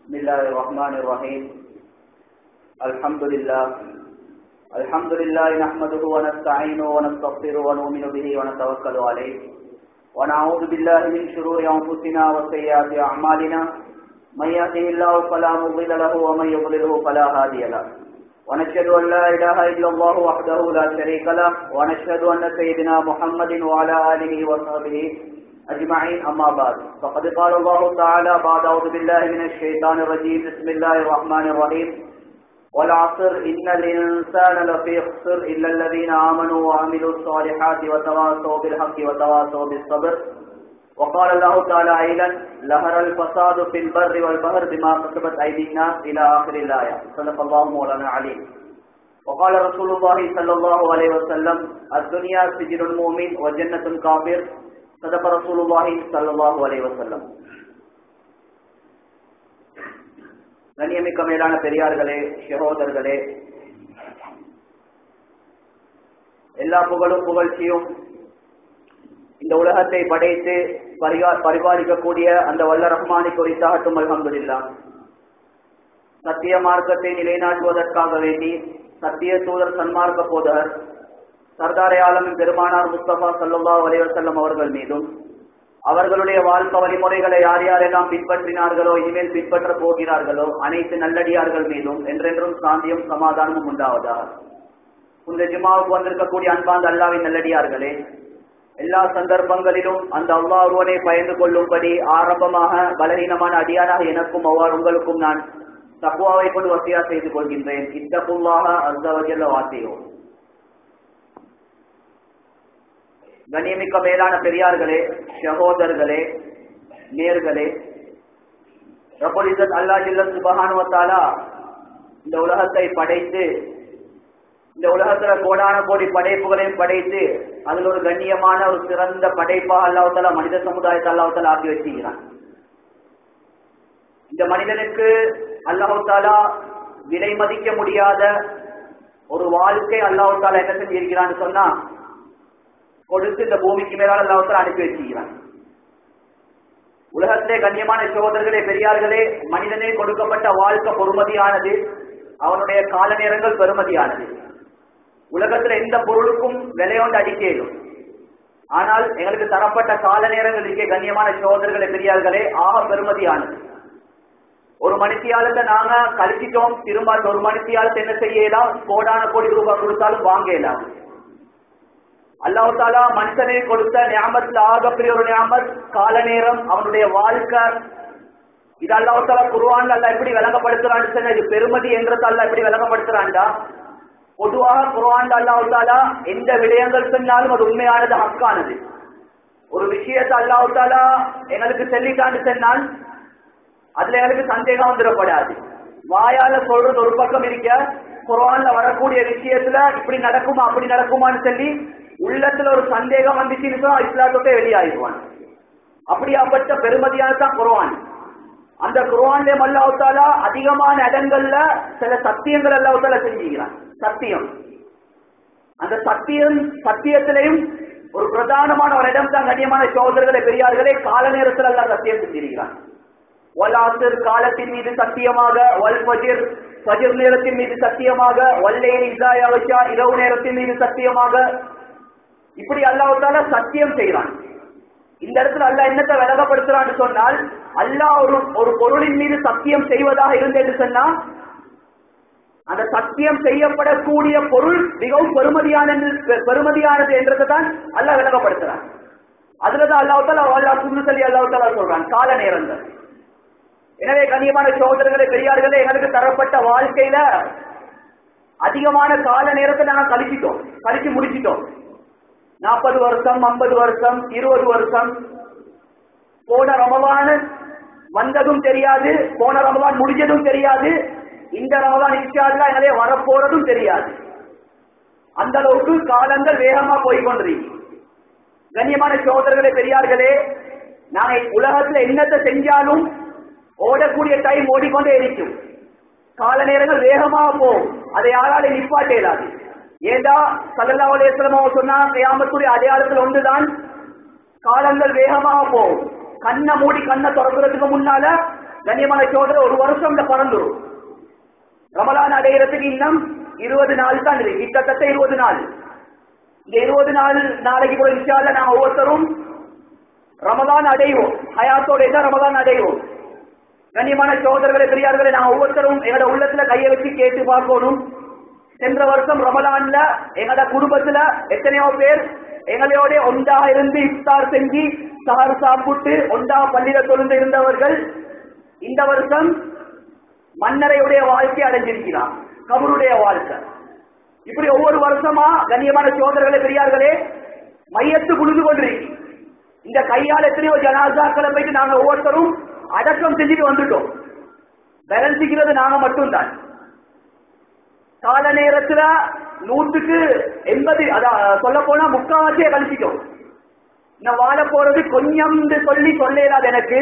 بسم الله الرحمن الرحيم الحمد لله الحمد لله نحمده ونستعينه ونستغفره ونؤمن به ونتوكل عليه ونعوذ بالله من شرور انفسنا وسيئات اعمالنا من يهده الله فلا مضل له ومن يضلله فلا هادي له ونشهد ان لا اله الا الله وحده لا شريك له ونشهد ان سيدنا محمد وعلى اله وصحبه أجمعين أما بعد فقد قال الله تعالى بعد أعوذ بالله من الشيطان الرجيم بسم الله الرحمن الرحيم والعصر إن الإنسان لفي خسر إلا الذين آمنوا وعملوا الصالحات وتواصوا بالحق وتواصوا بالصبر وقال الله تعالى أيضا لهر الفساد في البر والبحر بما كسبت أيدي الناس إلى آخر الآية صدق الله مولانا عليم وقال رسول الله صلى الله عليه وسلم الدنيا سجن المؤمن وجنة الكافر صدق رسول الله صلى الله عليه وسلم கண்ணியமிக்க மேலான பெரியார்களே சகோதரர்களே எல்லா புகழும் புகழ்ச்சியும் இந்த உலகத்தை படைத்து பரிகா பரிபாலிக்கக்கூடிய அந்த வல்ல ரஹ்மானை குறித்தாகட்டும் அல்ஹம்துலில்லா சத்திய மார்க்கத்தை நிலைநாட்டுவதற்காக வேண்டி சத்திய தூதர் சன்மார்க்க போதகர் சர்தாரே ஆலமின் பெருமானார் முஸ்தபா சல்லா அலைவசல்லம் அவர்கள் மீதும் அவர்களுடைய வாழ்க்கை வழிமுறைகளை யார் யாரெல்லாம் பின்பற்றினார்களோ இனிமேல் பின்பற்ற போகிறார்களோ அனைத்து நல்லடியார்கள் மீதும் என்றென்றும் சாந்தியும் சமாதானமும் உண்டாவதாக இந்த ஜிமாவுக்கு வந்திருக்கக்கூடிய அன்பாந்த அல்லாவின் நல்லடியார்களே எல்லா சந்தர்ப்பங்களிலும் அந்த அல்லா ஒருவனை பயந்து கொள்ளும்படி ஆரம்பமாக பலவீனமான அடியாராக எனக்கும் அவ்வாறு உங்களுக்கும் நான் தக்குவாவை கொண்டு வசதியா செய்து கொள்கின்றேன் இத்தப்புல்லாக அஸ்தவஜல்ல வாசியோம் கண்ணியமிக்க மேலான பெரியார்களே சகோதரர்களே நேர்களே ரபுலிசத் அல்லா ஜில்ல சுபகானுவத்தாலா இந்த உலகத்தை படைத்து இந்த உலகத்துல கோடான கோடி படைப்புகளையும் படைத்து அதில் ஒரு கண்ணியமான ஒரு சிறந்த படைப்பா அல்லாஹால மனித சமுதாயத்தை அல்லாஹால ஆக்கி வச்சுக்கிறான் இந்த மனிதனுக்கு அல்லாஹாலா விலை மதிக்க முடியாத ஒரு வாழ்க்கை அல்லாஹாலா என்ன செஞ்சிருக்கிறான்னு சொன்னா கொடுத்து இந்த பூமிக்கு மேலான அல்லாஹத்தில் அனுப்பி வச்சுக்கிறான் உலகத்திலே கண்ணியமான சகோதரர்களே பெரியார்களே மனிதனே கொடுக்கப்பட்ட வாழ்க்கை பொறுமதியானது அவனுடைய கால நேரங்கள் பெருமதியானது உலகத்துல எந்த பொருளுக்கும் விலையோண்டு அடிக்கலும் ஆனால் எங்களுக்கு தரப்பட்ட கால நேரங்கள் இருக்கே கண்ணியமான சகோதரர்களே பெரியார்களே ஆக பெருமதியானது ஒரு மணித்தியாலத்தை நாங்க கழிச்சிட்டோம் திரும்ப ஒரு மணித்தியாலத்தை என்ன செய்யலாம் கோடான கோடி ரூபாய் கொடுத்தாலும் வாங்கலாம் அல்லாஹாலா மனுஷனை கொடுத்த ஞாபகத்தில் ஆகப்பெரிய ஒரு ஞாபகம் கால நேரம் அவனுடைய வாழ்க்கை இது அல்லாஹாலா குருவான் அல்ல எப்படி விளங்கப்படுத்துறான்னு சொன்ன இது பெருமதி என்றது அல்ல எப்படி விளங்கப்படுத்துறான்டா பொதுவாக குருவான் அல்லாஹாலா எந்த விடயங்கள் சொன்னாலும் அது உண்மையானது ஹக்கானது ஒரு விஷயத்தை அல்லாஹாலா எங்களுக்கு சொல்லிட்டான்னு சொன்னால் அதுல எனக்கு சந்தேகம் வந்துடப்படாது வாயால சொல்றது ஒரு பக்கம் இருக்க குரான்ல வரக்கூடிய விஷயத்துல இப்படி நடக்குமா அப்படி நடக்குமான்னு சொல்லி உள்ளத்துல ஒரு சந்தேகம் வந்துச்சுன்னு சொன்னா இஸ்லாத்தோட்டே வெளியாகிடுவான் அப்படியாப்பட்ட பெருமதியானதான் குர்ஆன் அந்த குர்ஆன்ல அல்லாஹாலா அதிகமான இடங்கள்ல சில சத்தியங்கள் அல்லாஹாலா செஞ்சுக்கிறான் சத்தியம் அந்த சத்தியம் சத்தியத்திலையும் ஒரு பிரதானமான ஒரு இடம் தான் கண்ணியமான சோதரர்களே பெரியார்களே கால நேரத்தில் அல்ல சத்தியம் செஞ்சிருக்கிறான் வல்லாசர் காலத்தின் மீது சத்தியமாக வல் பஜிர் பஜிர் நேரத்தின் மீது சத்தியமாக வல்லேன் இசாயா வச்சா இரவு நேரத்தின் மீது சத்தியமாக இப்படி அல்லாஹால சத்தியம் செய்யறான் இந்த இடத்துல அல்லாஹ் என்னத்தை விலகப்படுத்துறான்னு சொன்னால் அல்லாஹ் ஒரு ஒரு பொருளின் மீது சத்தியம் செய்வதாக இருந்து என்று சொன்னா அந்த சத்தியம் செய்யப்படக்கூடிய பொருள் மிகவும் பெருமதியானது பெருமதியானது என்றதை தான் அல்லாஹ் விலகப்படுத்துறான் அதுலதான் அல்லாஹால அல்லா சுண்ணு சொல்லி அல்லாஹால சொல்றான் கால நேரங்கள் எனவே கண்ணியமான சோதரர்களே பெரியார்களே எங்களுக்கு தரப்பட்ட வாழ்க்கையில அதிகமான கால நேரத்தை நாங்கள் கழிச்சிட்டோம் கழிச்சு முடிச்சிட்டோம் நாற்பது வருஷம் ஐம்பது வருஷம் இருபது வருஷம் போன ரமவான் வந்ததும் தெரியாது போன ரமவான் முடிஞ்சதும் தெரியாது இந்த ரமவான் இன்ஷால்லா எங்களே வரப்போறதும் தெரியாது அந்த அளவுக்கு காலங்கள் வேகமா போய்கொண்டிருக்கு கண்ணியமான சோதரர்களே பெரியார்களே நாங்க உலகத்துல என்னத்தை செஞ்சாலும் ஓடக்கூடிய டைம் ஓடிக்கொண்டே இருக்கும் கால நேரங்கள் வேகமாக போகும் அதை யாராலும் நிப்பாட்ட இயலாது ஏண்டா சல்லல்லா அலையம் அவர் சொன்னா கியாமத்துடைய அடையாளத்தில் ஒன்றுதான் காலங்கள் வேகமாக போகும் கண்ணை மூடி கண்ணை திறக்கிறதுக்கு முன்னால கண்ணியமான சோதரர் ஒரு வருஷம் இந்த பறந்துரும் ரமலான் அடைகிறதுக்கு இன்னும் இருபது நாள் தான் இருக்கு கிட்டத்தட்ட இருபது நாள் இந்த இருபது நாள் நாளைக்கு போய் இன்ஷால்ல நாங்க ஒவ்வொருத்தரும் ரமலான் அடைவோம் ஹயாத்தோட தான் ரமலான் அடைவோம் கண்ணியமான சோதரர்களை பெரியார்களை நான் ஒவ்வொருத்தரும் எங்களோட உள்ளத்துல கையை வச்சு கேட்டு பார்க்கணும் சென்ற வருஷம் ரமலான்ல எங்களோட குடும்பத்துல எத்தனையோ பேர் எங்களோட ஒன்றா இருந்து இஃப்தார் செஞ்சு சாறு சாப்பிட்டு ஒன்றா பள்ளியில தொழுந்து இருந்தவர்கள் இந்த வருஷம் மன்னரையுடைய வாழ்க்கை அடைஞ்சிருக்கிறான் கபருடைய வாழ்க்கை இப்படி ஒவ்வொரு வருஷமா கண்ணியமான சோதரர்களை பெரியார்களே மையத்து குழுது கொண்டிருக்கு இந்த கையால் எத்தனையோ ஜனாசாக்களை போயிட்டு நாங்க ஒவ்வொருத்தரும் அடக்கம் செஞ்சுட்டு வந்துட்டோம் பேலன்சிக்கிறது நாங்க மட்டும்தான் கால நேரத்துல நூற்றுக்கு எண்பது அதான் சொல்ல போனா முக்காவாசியே கழிச்சிட்டோம் நான் வாழ போறது கொஞ்சம் சொல்லி சொல்லேடாது எனக்கு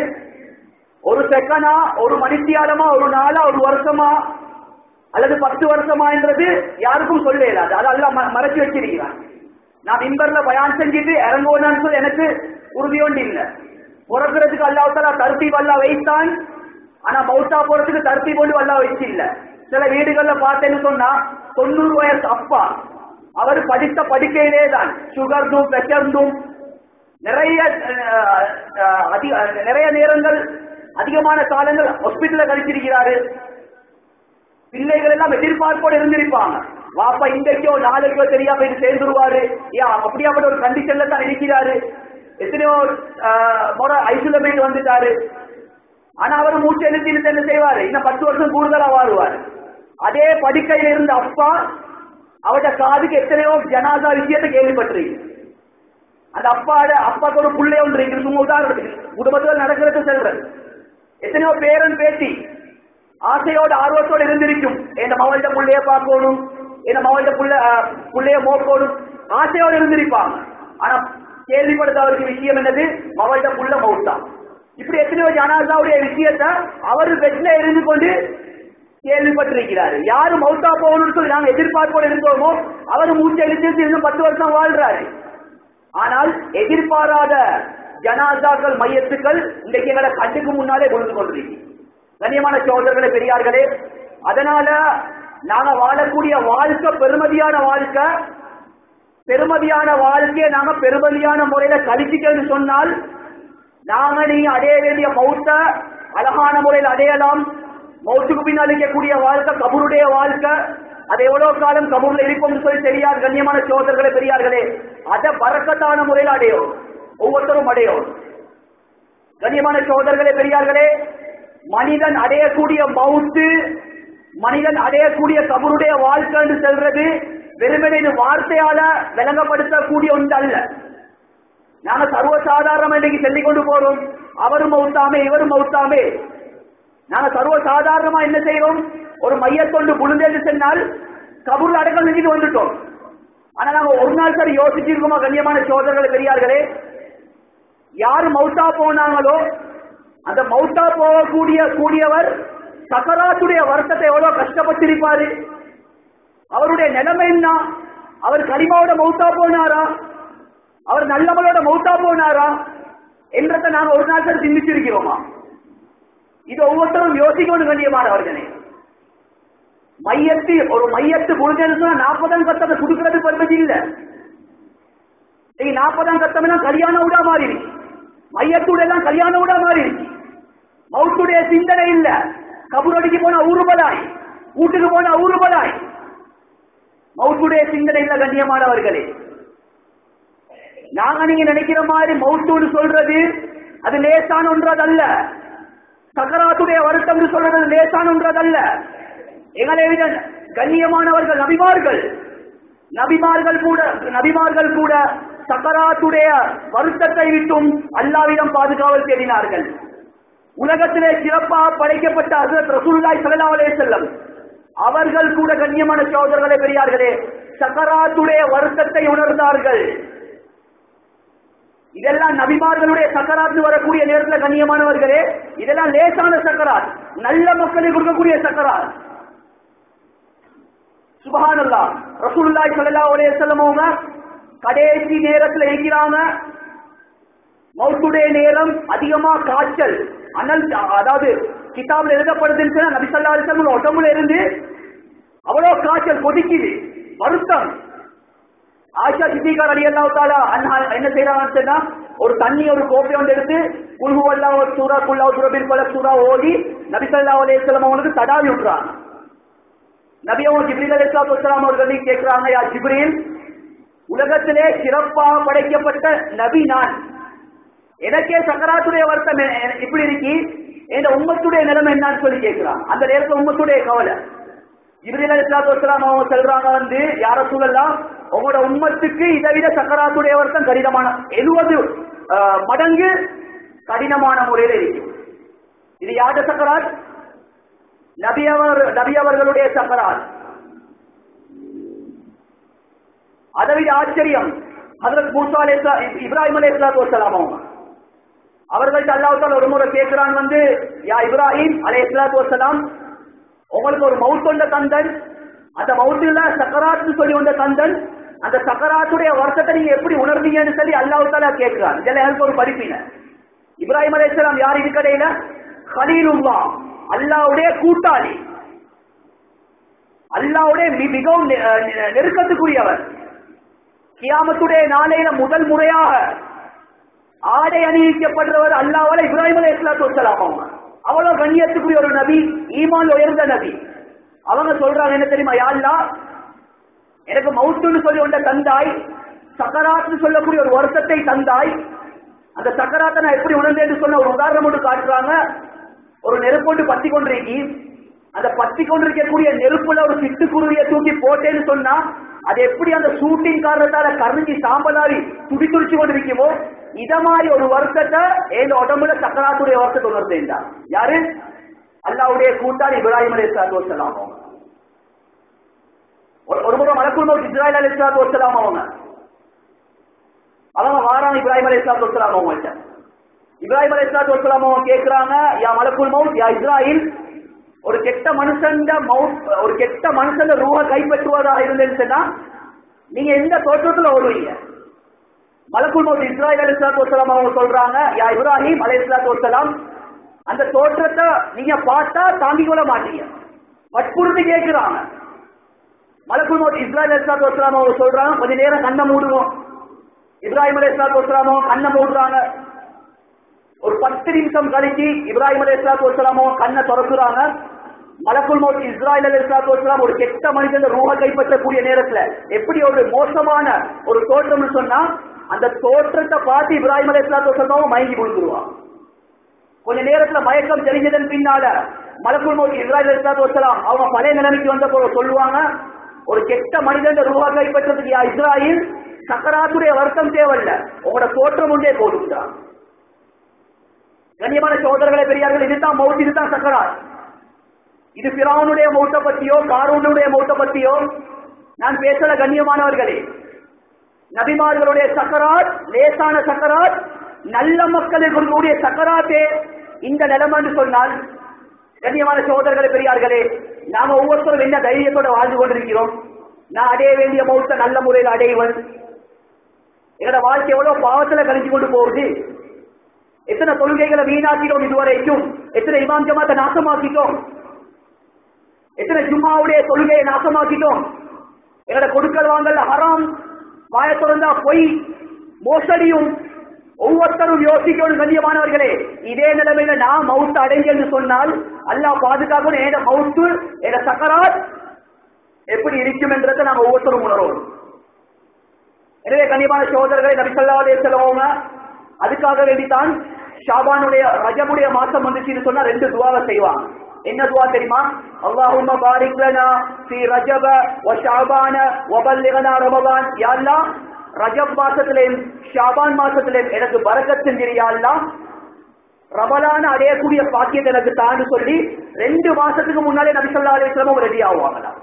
ஒரு செகண்டா ஒரு மணித்தியாலமா ஒரு நாளா ஒரு வருஷமா அல்லது பத்து வருஷமா என்றது யாருக்கும் சொல்ல இயலாது அதெல்லாம் ம- மறைச்சு வச்சிருக்கிறான் நான் மிம்பர்ல பயான் செஞ்சுட்டு இறங்குவேன்னு சொல்லி எனக்கு உறுதியோண்டு இல்லை பிறக்கிறதுக்கு அல்லாஹால தர்த்தீப் அல்லா வைத்தான் ஆனா மௌத்தா போறதுக்கு தர்த்தீப் ஒன்று அல்லா வச்சு இல்ல சில வீடுகள்ல பார்த்தேன்னு சொன்னா தொண்ணூறு வயசு அப்பா அவர் படித்த படிக்கையிலே தான் சுகர்னும் பிரஷர்னும் நிறைய அஹ், அஹ், அதிக நிறைய நேரங்கள் அதிகமான காலங்கள் ஹாஸ்பிட்டல்ல கழிச்சிருக்கிறாரு பிள்ளைகள் எல்லாம் எதிர்பார்ப்போடு இருந்திருப்பாங்க வாப்பா இன்றைக்கோ நாளைக்கோ தெரியா போய் சேர்ந்துருவாரு யா அப்படியாப்பட்ட ஒரு கண்டிஷன்ல தான் இருக்கிறாரு எத்தனையோ ஆஹ், முறை ஐசுல போயிட்டு வந்துட்டாரு ஆனா அவர் மூச்சு எழுத்தி இழுத்து என்ன செய்வாரு இன்னும் பத்து வருஷம் கூடுதலா வாழுவார் அதே படுக்கையில இருந்த அப்பா அவருடைய காதுக்கு எத்தனையோ ஜனாதா விஷயத்தை கேள்விப்பட்டிருக்கு அந்த அப்பாட அப்பாக்கு ஒரு புள்ளை ஒன்று இருக்கு சும்மா உதாரணத்துக்கு குடும்பத்தில் நடக்கிறது செல்றது எத்தனையோ பேரன் பேத்தி ஆசையோட ஆர்வத்தோட இருந்திருக்கும் என் மவள்கிட்ட புள்ளைய பார்க்கணும் என் மவள்கிட்ட புள்ள அஹ், புள்ளைய மோக்கணும் ஆசையோட இருந்திருப்பாங்க ஆனா கேள்விப்படுத்த அவருக்கு விஷயம் என்னது மவள்கிட்ட புள்ள மௌத்தான் இப்படி எத்தனையோ ஜனாதாவுடைய விஷயத்த அவர் பெட்ல இருந்து கொண்டு கேள்விப்பட்டிருக்கிறாரு யாரு மௌத்தா போகணும்னு சொல்லி நாங்க எதிர்பார்ப்போடு இருந்தோமோ அவர் மூச்சை இழுத்து இன்னும் பத்து வருஷம் வாழ்றாரு ஆனால் எதிர்பாராத ஜனாசாக்கள் மையத்துக்கள் இன்றைக்கு எங்களை கண்ணுக்கு முன்னாலே விழுந்து கொண்டிருக்கு கண்ணியமான சோதரர்களே பெரியார்களே அதனால நாங்க வாழக்கூடிய வாழ்க்கை பெருமதியான வாழ்க்கை பெருமதியான வாழ்க்கையை நாங்க பெருமதியான முறையில கழிச்சிட்டோம்னு சொன்னால் நாங்க நீங்க அடைய வேண்டிய மௌத்த அழகான முறையில் அடையலாம் மௌத்துக்கு பின்னால் இருக்கக்கூடிய வாழ்க்கை கபருடைய வாழ்க்கை அது எவ்வளவு காலம் கபூர்ல இருக்கும்னு சொல்லி தெரியாது கண்ணியமான சோதர்களே பெரியார்களே அதை பறக்கத்தான முறையில் அடையும் ஒவ்வொருத்தரும் அடையும் கண்ணியமான சோதர்களே பெரியார்களே மனிதன் அடையக்கூடிய மவுத்து மனிதன் அடையக்கூடிய கபருடைய வாழ்க்கை என்று சொல்றது வெறுமனே இது வார்த்தையால விளங்கப்படுத்தக்கூடிய ஒன்று அல்ல நாங்க சர்வசாதாரணம் இன்னைக்கு சொல்லிக் கொண்டு போறோம் அவரும் மவுத்தாமே இவரும் மவுத்தாமே நாங்க சர்வ சாதாரணமா என்ன செய்வோம் ஒரு மையத்தொண்டு புழுந்தேன்னு சொன்னால் கபூர்ல அடக்கம் செஞ்சுட்டு வந்துட்டோம் ஆனா நாங்க ஒரு நாள் சரி யோசிச்சிருக்கோமா கண்ணியமான சோதரர்கள் பெரியார்களே யார் மௌத்தா போனாங்களோ அந்த மௌத்தா போகக்கூடிய கூடியவர் சக்கராத்துடைய வருத்தத்தை எவ்வளவு கஷ்டப்பட்டிருப்பாரு அவருடைய நிலைமை என்ன அவர் கரிமாவோட மௌத்தா போனாரா அவர் நல்லவளோட மௌத்தா போனாரா என்றதை நாங்க ஒரு நாள் சரி சிந்திச்சிருக்கிறோமா இது ஒவ்வொருத்தரும் யோசிக்கணும் கண்ணியமானவர்களே மையத்து ஒரு மையத்து புரிஞ்சு சொன்னா நாற்பதாம் கத்தத்தை கொடுக்கிறது பருவதி இல்ல இன்னைக்கு நாற்பதாம் கத்தம் எல்லாம் கல்யாண விடா மாறி இருக்கு மையத்துடைய எல்லாம் கல்யாண விடா மாறி இருக்கு மவுத்துடைய சிந்தனை இல்ல கபுரடிக்கு போனா ஊறுபடாய் வீட்டுக்கு போனா ஊறுபடாய் மவுத்துடைய சிந்தனை இல்ல கண்ணியமானவர்களே நாங்க நீங்க நினைக்கிற மாதிரி மவுத்துன்னு சொல்றது அது லேசான ஒன்றதல்ல சக்கராத்துடைய வருத்தம் சொல்றது லேசான ஒன்றதல்ல எங்களை விட கண்ணியமானவர்கள் நபிமார்கள் நபிமார்கள் கூட நபிமார்கள் கூட சக்கராத்துடைய வருத்தத்தை விட்டும் அல்லாவிடம் பாதுகாவல் தேடினார்கள் உலகத்திலே சிறப்பாக படைக்கப்பட்ட ஹசரத் ரசூலுல்லாஹி ஸல்லல்லாஹு அலைஹி வஸல்லம் அவர்கள் கூட கண்ணியமான சகோதரர்களே பெரியார்களே சக்கராத்துடைய வருத்தத்தை உணர்ந்தார்கள் இதெல்லாம் நபிமார்களுடைய சக்கராத்து வரக்கூடிய நேரத்தில் கண்ணியமானவர்களே இதெல்லாம் லேசான சக்கராத் நல்ல மக்களுக்கு கொடுக்கக்கூடிய சக்கராத் சுபஹானல்லா ரசூலுல்லாஹி ஸல்லல்லாஹு அலைஹி வஸல்லம் அவங்க கடைசி நேரத்துல இருக்கிறாங்க மௌத்துடைய நேரம் அதிகமா காய்ச்சல் அனல் அதாவது கிதாபில் எழுதப்படுதுன்னு சொன்னா நபி ஸல்லல்லாஹு அலைஹி வஸல்லம் உடம்புல இருந்து அவ்வளவு காய்ச்சல் கொதிக்குது வருத்தம் ஆயிஷா சித்திகா அலி அல்லாஹ் அண்ணா என்ன செய்யறாங்கன்னு சொன்னா ஒரு தண்ணி ஒரு கோப்பை ஒன்று எடுத்து குல்ஹு அல்லாஹ் ஒரு சூரா குல்லா சுரபில் பல சூரா ஓதி நபி ஸல்லல்லாஹு அலைஹி வஸல்லம் அவங்களுக்கு தடாவி விட்டுறாங்க நபி அவங்க ஜிப்ரீல் அலைஹிஸ்ஸலாத்து வஸலாம் அவர்கள் கேட்கிறாங்க யா ஜிப்ரீல் உலகத்திலே சிறப்பாக படைக்கப்பட்ட நபி நான் எனக்கே சக்கராத்துடைய வருத்தம் எ- எ- இப்படி இருக்கி இந்த உம்மத்துடைய நிலைமை என்னன்னு சொல்லி கேட்கிறான் அந்த நேரத்துல உம்மத்துடைய கவலை ஜிப்ரீல் அலைஹிஸ்ஸலாத்து வஸலாம் அவங்க சொல்றாங்க வந்து யார சூழல்லாம் உங்களோட உம்மத்துக்கு இதை விட சக்கராத்துடைய வருத்தம் கடினமான எழுபது மடங்கு கடினமான முறையில் இருக்கும் இது யார்ட சக்கராத் நபி அவர் நபி அவர்களுடைய சக்கராத் அதை விட ஆச்சரியம் ஹதரத் மூசா அலைஹிஸ்ஸலா இப்ராஹிம் அலைஹிஸ்ஸலாத்து வஸலாம் அவங்க அவர்கள்ட்ட அல்லாஹ் தஆலா ஒரு முறை கேட்கிறான் வந்து யா இப்ராஹிம் அலைஹிஸ்ஸலாத்து வஸலாம் உங்களுக்கு ஒரு மவுத் கொண்ட தந்தன் அந்த மவுத்துல சக்கராத்னு சொல்லி வந்த தந்தன் அந்த சக்கராத்துடைய வருஷத்தை நீங்க எப்படி உணர்ந்தீங்கன்னு சொல்லி அல்லாஹ் தஆலா கேட்கிறான் இதெல்லாம் எனக்கு ஒரு படிப்பின இப்ராஹிம் அலைஹிஸ்ஸலாம் யார் இதுக்கடையில கலீலுல்லா அல்லாஹ்வுடைய கூட்டாளி அல்லாஹ்வுடைய மி- மிகவும் நெ- அஹ் நெருக்கத்துக்குரியவர் கியாமத்துடைய நாளையில முதல் முறையாக ஆடை அணிவிக்கப்படுறவர் அல்லாஹ்வால இப்ராஹிம் அலைஹிஸ்ஸலாத்து வஸலாம் அவங்க அவ்வளவு கண்ணியத்துக்குரிய ஒரு நபி ஈமான் உயர்ந்த நபி அவங்க சொல்றாங்க என்ன தெரியுமா யா அல்லாஹ் எனக்கு மவுத்துன்னு சொல்லி ஒன்ற தந்தாய் சக்கராத்னு சொல்லக்கூடிய ஒரு வருஷத்தை தந்தாய் அந்த சக்கராத்தை நான் எப்படி உணர்ந்தேன்னு சொன்ன ஒரு உதாரணம் ஒன்று காட்டுறாங்க ஒரு நெருப்பொண்டு பத்தி கொண்டிருக்கி அந்த பத்தி கொண்டிருக்கக்கூடிய நெருப்புல ஒரு சிட்டுக்குருவியை தூக்கி போட்டேன்னு சொன்னா அது எப்படி அந்த ஷூட்டிங் காரணத்தால கரிஞ்சி சாம்பலாரி துடி துடிச்சு கொண்டிருக்குமோ இத மாதிரி ஒரு வருஷத்தை என் உடம்புல சக்கராத்துடைய வருஷத்தை உணர்ந்தேன்டா யாரு அல்லாவுடைய கூட்டாளி இப்ராஹிம் அலி இஸ்லாத்து வசலாம் அவங்க ஒரு- ஒரு முறை மலக்குள் மௌத் இஸ்ராயல் அலி இஸ்லாத்து வசலாம் அவங்க அவங்க வாரான் இப்ராஹிம் அலி இஸ்லாத்து வசலாம் அவங்கள்ட்ட இப்ராஹிம் அலி இஸ்லாத்து வசலாம் அவங்க கேட்கிறாங்க யா மலக்குள் மௌத் யா இஸ்ராயில் ஒரு கெட்ட மனுஷன் மவுத் ஒரு கெட்ட மனுஷன் ரூஹ கைப்பற்றுவதாக இருந்தேன்னு சொன்னா நீங்க எந்த தோற்றத்துல வருவீங்க மலக்குள் மௌத் இஸ்ராயில் அலி இஸ்லாத்து வசலாம் அவங்க சொல்றாங்க யா இப்ராஹிம் அலி இஸ்லாத்து வசலாம் அந்த தோற்றத்தை நீங்க பார்த்தா தாங்கிக் கொள்ள மாட்டீங்க வற்புறுத்தி கேட்கிறாங்க மலக்குள் மௌத் இஸ்ராயில் அலி இஸ்லாத்து வசலாம் அவங்க சொல்றாங்க கொஞ்ச நேரம் கண்ணை மூடுவோம் இப்ராஹிம் அலி இஸ்லாத்து வசலாம் அவங்க கண்ணை மூடுறாங்க ஒரு பத்து நிமிஷம் கழிச்சு இப்ராஹிம் அலி இஸ்லாத்து வசலாமோ கண்ணை திறக்குறாங்க மலக்குள் மௌத் இஸ்ராயல் அலி இஸ்லாத்து வசலாம் ஒரு கெட்ட மனிதன் ரூஹ கைப்பற்றக்கூடிய நேரத்துல எப்படி ஒரு மோசமான ஒரு தோற்றம்னு சொன்னா அந்த தோற்றத்தை பார்த்து இப்ராஹிம் அலி இஸ்லாத்து வசலாமும் மயங்கி விழுந்துருவான் கொஞ்ச நேரத்துல மயக்கம் தெரிஞ்சதன் பின்னால மலக்குள் மௌத் இஸ்ராயல் அலி இஸ்லாத்து வசலாம் அவங்க பழைய நிலைமைக்கு வந்த போது சொல்லுவாங்க ஒரு கெட்ட மனிதன் ரூஹா கைப்பற்றதுக்கு யா இஸ்ராயில் சக்கராத்துடைய வருத்தம் தேவையில்ல உங்களோட தோற்றம் ஒன்றே போதும்தான் கண்ணியமான சோதரர்களை பெரியார்கள் இதுதான் மௌத் இதுதான் சக்கராத் இது பிராவுனுடைய மௌத்த பத்தியோ காரூனுடைய மௌத்த பத்தியோ நான் பேசல கண்ணியமானவர்களே நபிமார்களுடைய சக்கராத் லேசான சக்கராத் நல்ல மக்களுக்கு இருக்கக்கூடிய சக்கராத்தே இந்த நிலைமை என்று சொன்னால் கண்ணியமான சோதரர்களை பெரியார்களே நாம ஒவ்வொருத்தரும் என்ன தைரியத்தோட வாழ்ந்து கொண்டிருக்கிறோம் நான் அடைய வேண்டிய மௌத்த நல்ல முறையில் அடைவன் என்னோட வாழ்க்கை எவ்வளவு பாவத்துல கழிஞ்சு கொண்டு போகுது எத்தனை தொழுகைகளை வீணாக்கிட்டோம் இதுவரைக்கும் எத்தனை இமாம் ஜமாத்தை நாசமாக்கிட்டோம் எத்தனை ஜும்மாவுடைய தொழுகையை நாசமாக்கிட்டோம் என்னோட கொடுக்கல் வாங்கல ஹராம் வாய திறந்தா பொய் மோசடியும் ஒவ்வொருத்தரும் யோசிக்கணும் கண்ணியமானவர்களே இதே நிலைமையில நான் மவுத்து அடைஞ்சு சொன்னால் அல்லாஹ் பாதுகாக்கணும் ஏத மவுத்து ஏத சக்கராத் எப்படி இருக்கும் என்றதை நாங்க ஒவ்வொருத்தரும் உணர்வோம் எனவே கண்ணியமான சோதரர்களை நபிசல்லாவே செலவங்க அதுக்காக வேண்டித்தான் ஷாபானுடைய ரஜமுடைய மாசம் வந்துச்சுன்னு சொன்னா ரெண்டு துவாவை செய்வாங்க என்ன துவா தெரியுமா அல்லாஹும்ம பாரிக் லனா ஃபீ ரஜப வ ஷாபான வ பல்லிகனா ரமலான் யா அல்லாஹ் ரஜப் மாசத்திலேயும் ஷாபான் மாசத்திலேயும் எனக்கு பரக்கத் செஞ்சிரியா அல்லாஹ் ரமலான அடையக்கூடிய பாக்கியத்தை எனக்கு தான்னு சொல்லி ரெண்டு மாசத்துக்கு முன்னாலே நபி ஸல்லல்லாஹு அலைஹி வஸல்லம் ரெடி ஆகுவாங்களாம்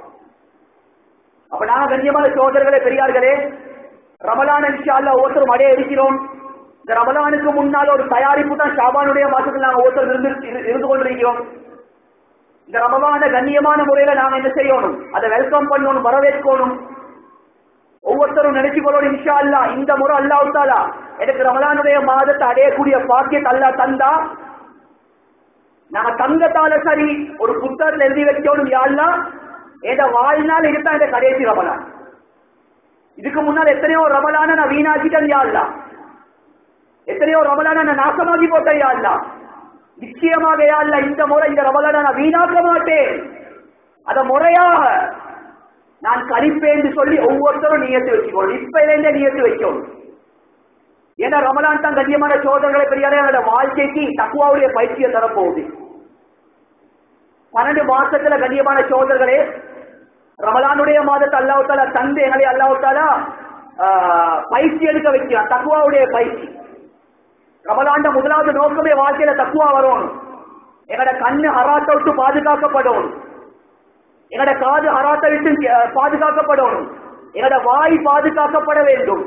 அப்ப நாங்க கண்ணியமான சோதரர்களே பெரியார்களே ரமலான் இன்ஷா அல்லாஹ் ஒவ்வொருத்தரும் அடைய இருக்கிறோம் இந்த ரமலானுக்கு முன்னால் ஒரு தயாரிப்பு தான் ஷாபானுடைய மாசத்தில் நாங்க ஒருத்தர் இருந்து இரு- இருந்து கொண்டிருக்கிறோம் இந்த ரமலான கண்ணியமான முறையில நாங்க என்ன செய்யணும் அதை வெல்கம் பண்ணணும் வரவேற்கணும் ஒவ்வொருத்தரும் நினைச்சு கொள்ளணும் இன்ஷா அல்லா இந்த முறை அல்லாஹ் தாலா எனக்கு ரமலானுடைய மாதத்தை அடையக்கூடிய பாக்கியத்தை அல்லாஹ் தந்தா நாங்க தங்கத்தால சரி ஒரு புத்தகத்தில் எழுதி வைக்கணும் யாழ்லாம் என்ற வாழ்நாள் இதுதான் இந்த கடைசி ரமலான் இதுக்கு முன்னால் எத்தனையோ ரமலான நான் வீணாக்கிட்டேன் யாழ்லாம் எத்தனையோ ரமலான நான் நாசமாகி போட்டேன் யாழ்லாம் நிச்சயமாக யாழ்ல இந்த முறை இந்த ரமலான நான் வீணாக்க மாட்டேன் அத முறையாக நான் கழிப்பேன் என்று சொல்லி ஒவ்வொருத்தரும் நியத்து வச்சுக்கணும் இப்ப இருந்தே நியத்து வைக்கணும் ஏன்னா ரமலான் தான் கண்ணியமான சோதனைகளை பெரியாரே என்னோட வாழ்க்கைக்கு தக்குவாவுடைய பயிற்சியை தரப்போகுது பன்னெண்டு மாசத்துல கண்ணியமான சோதர்களே ரமலானுடைய மாதத்தை அல்லாவுத்தாலா தந்து எங்களை அல்லாவுத்தாலா பயிற்சி எடுக்க வைக்கிறான் தக்குவாவுடைய பயிற்சி ரமலாண்ட முதலாவது நோக்கமே வாழ்க்கையில தக்குவா வரணும் எங்கட கண்ணு ஹராத்தை விட்டு பாதுகாக்கப்படணும் எங்கட காது ஹராத்தை விட்டு அஹ், பாதுகாக்கப்படணும் எங்கட வாய் பாதுகாக்கப்பட வேண்டும்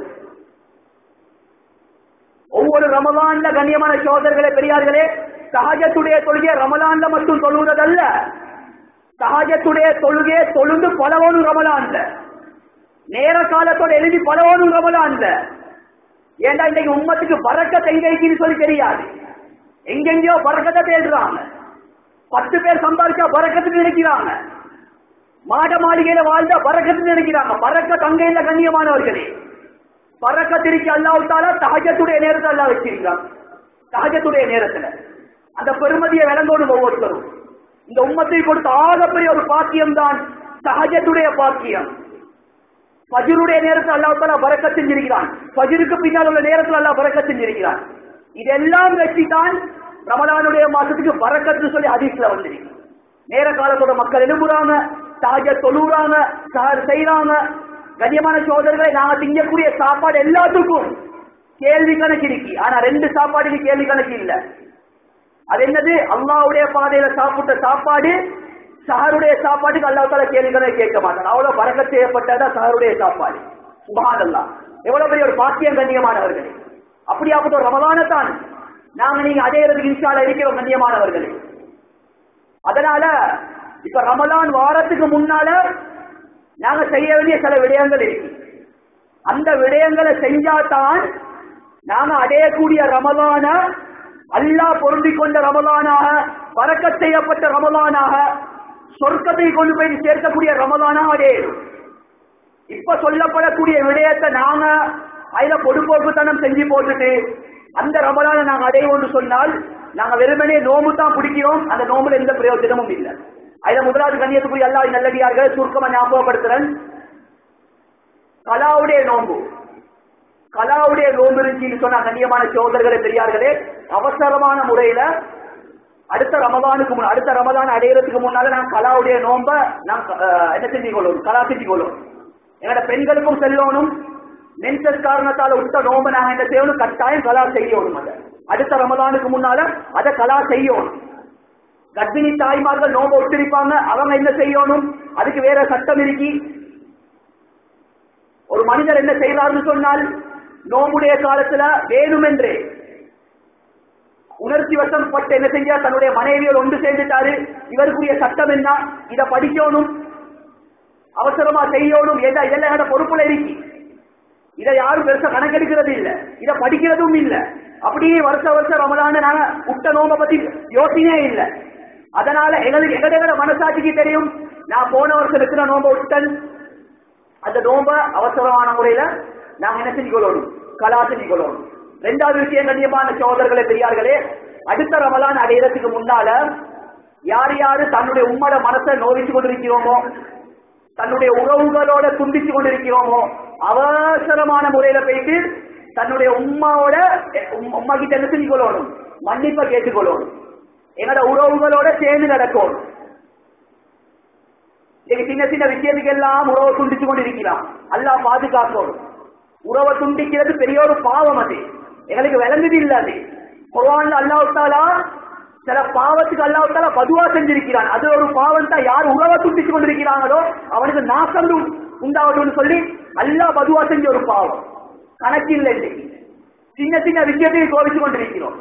ஒவ்வொரு ரமலான்ல கண்ணியமான சோதர்களே பெரியார்களே சஹஜத்துடைய தொழுகை ரமலான்ல மட்டும் தொழுவதல்ல சஹஜத்துடைய தொழுகை தொழுந்து பலவனும் ரமலான்ல நேர காலத்தோட எழுதி பலவனும் ரமலான்ல ஏன்டா இன்னைக்கு உம்மத்துக்கு பறக்க எங்கேன்னு சொல்லி தெரியாது எங்கெங்கயோ பறக்கத்தை தேடுறாங்க பத்து பேர் சம்பாதிச்சா பறக்கத்துக்கு நினைக்கிறாங்க மாட மாளிகையில வாழ்ந்தா பறக்கத்துக்கு நினைக்கிறாங்க பறக்க தங்கையில கண்ணியமானவர்களே பறக்கத்திற்கு அல்லாவிட்டால தகஜத்துடைய நேரத்தை அல்லா வச்சிருக்கிறான் தகஜத்துடைய நேரத்துல அந்த பெருமதியை விளங்கணும் ஒவ்வொருத்தரும் இந்த உம்மத்தை கொடுத்த ஆகப்பெரிய ஒரு பாக்கியம் தான் சகஜத்துடைய பாக்கியம் பஜருடைய நேரத்தில் அல்லாஹால பறக்க செஞ்சிருக்கிறான் பஜருக்கு பின்னால் உள்ள நேரத்தில் அல்லாஹ் பறக்க செஞ்சிருக்கிறான் இதெல்லாம் வச்சுதான் ரமலானுடைய மாசத்துக்கு பறக்கத்துன்னு சொல்லி ஹதீஸ்ல வந்திருக்கு நேர காலத்தோட மக்கள் எழும்புறாங்க தாஜ தொழுறாங்க சார் செய்யறாங்க கண்ணியமான சோதரர்களை நாங்க திங்கக்கூடிய சாப்பாடு எல்லாத்துக்கும் கேள்வி கணக்கு இருக்கு ஆனா ரெண்டு சாப்பாடுக்கு கேள்வி கணக்கு இல்ல அது என்னது அல்லாவுடைய பாதையில சாப்பிட்ட சாப்பாடு சஹருடைய சாப்பாட்டுக்கு அல்லாஹால கேள்வி கணக்கு கேட்க மாட்டாங்க அவ்வளவு பறக்க செய்யப்பட்டதா சஹருடைய சாப்பாடு சுபான் அல்லா எவ்வளவு பெரிய ஒரு பாக்கியம் கண்ணியமானவர்களே அப்படியாப்பட்ட ஒரு ரமலான தான் நாங்க நீங்க அடையிறதுக்கு இன்ஷால இருக்கிறோம் கண்ணியமானவர்களே அதனால இப்ப ரமலான் வாரத்துக்கு முன்னால நாங்க செய்ய வேண்டிய சில விடயங்கள் இருக்கு அந்த விடயங்களை செஞ்சாதான் நாங்க அடையக்கூடிய ரமலான அல்லாஹ் பொருந்திக் கொண்ட ரமலானாக பறக்கச் செய்யப்பட்ட ரமலானாக சொர்க்கத்தை கொண்டு போய் சேர்க்கக்கூடிய ரமலானாக அடையும் இப்ப சொல்லப்படக்கூடிய விடயத்தை நாங்க அதுல பொடுப்போக்குத்தனம் செஞ்சு போட்டுட்டு அந்த ரமலான நாங்க அடைவோம்னு சொன்னால் நாங்க வெறுமனே நோம்பு தான் பிடிக்கிறோம் அந்த நோம்புல எந்த பிரயோஜனமும் இல்லை அதுல முதலாவது கண்ணியத்துக்குரிய அல்லாஹ் நல்லடியார்கள் சுருக்கமா ஞாபகப்படுத்துறேன் கலாவுடைய நோம்பு கலாவுடைய நோம்பு இருந்துச்சுன்னு சொன்னா கண்ணியமான சோதர்களே பெரியார்களே அவசரமான முறையில அடுத்த ரமதானுக்கு முன் அடுத்த ரமதான் அடையிறதுக்கு முன்னால நான் கலாவுடைய நோம்ப நான் அஹ், என்ன செஞ்சு கொள்ளணும் கலா செஞ்சு கொள்ளணும் என்னோட பெண்களுக்கும் செல்லணும் மென்சஸ் காரணத்தால விட்ட நோம்ப நாங்க என்ன செய்யணும் கட்டாயம் கலா செய்யணும் அதை அடுத்த ரமதானுக்கு முன்னால அதை கலா செய்யணும் கர்ப்பிணி தாய்மார்கள் நோம்ப ஒத்திருப்பாங்க அவங்க என்ன செய்யணும் அதுக்கு வேற சட்டம் இருக்கி ஒரு மனிதர் என்ன செய்யறாருன்னு சொன்னால் நோம்புடைய காலத்துல வேணுமென்றே உணர்ச்சி வசம் பட்டு என்ன செஞ்சா தன்னுடைய மனைவியோடு ஒன்று சேர்ந்துட்டாரு இவருக்குரிய சட்டம் என்ன இத படிக்கணும் அவசரமா செய்யணும் ஏதா இதெல்லாம் என்னோட பொறுப்புல இருக்கு இதை யாரும் பெருசா கணக்கெடுக்கிறது இல்ல இத படிக்கிறதும் இல்ல அப்படியே வருஷ வருஷம் ரமலான நாங்க விட்ட நோம்ப பத்தி யோசனையே இல்ல அதனால எங்களுக்கு எங்கட எங்கட மனசாட்சிக்கு தெரியும் நான் போன வருஷம் இருக்கிற நோம்ப விட்டன் அந்த நோம்ப அவசரமான முறையில நாங்க என்ன செஞ்சு கொள்ளணும் கலா செஞ்சு கொள்ளணும் ரெண்டாவது விஷயம் கண்ணியமான சோதர்களே பெரியார்களே அடுத்த ரமலான் அடையிறதுக்கு முன்னால யார் யாரு தன்னுடைய உம்மட மனசை நோவிச்சு கொண்டிருக்கிறோமோ தன்னுடைய உறவுகளோட துண்டிச்சு கொண்டிருக்கிறோமோ அவசரமான முறையில போயிட்டு தன்னுடைய உம்மாவோட உம்- உம்மா கிட்ட என்ன செஞ்சு கொள்ளணும் மன்னிப்பை கேட்டுக்கொள்ளணும் எங்களோட உறவுகளோட சேர்ந்து நடக்கணும் இன்னைக்கு சின்ன சின்ன விஷயத்துக்கு எல்லாம் உறவை துண்டிச்சு கொண்டிருக்கிறான் அல்லாஹ் பாதுகாக்கணும் உறவை துண்டிக்கிறது பெரிய ஒரு பாவம் அது எங்களுக்கு விளங்குது இல்ல அது குர்ஆன்ல அல்லாஹ் தாலா சில பாவத்துக்கு அல்லாஹ் தாலா பதுவா செஞ்சிருக்கிறான் அது ஒரு பாவம் தான் யார் உறவை துண்டிச்சு கொண்டிருக்கிறாங்களோ அவனுக்கு நாசம் உ- உண்டாகட்டும்னு சொல்லி அல்லாஹ் பதுவா செஞ்ச ஒரு பாவம் கணக்கு இல்லை இன்னைக்கு சின்ன சின்ன விஷயத்தையும் கோவிச்சு கொண்டிருக்கிறோம்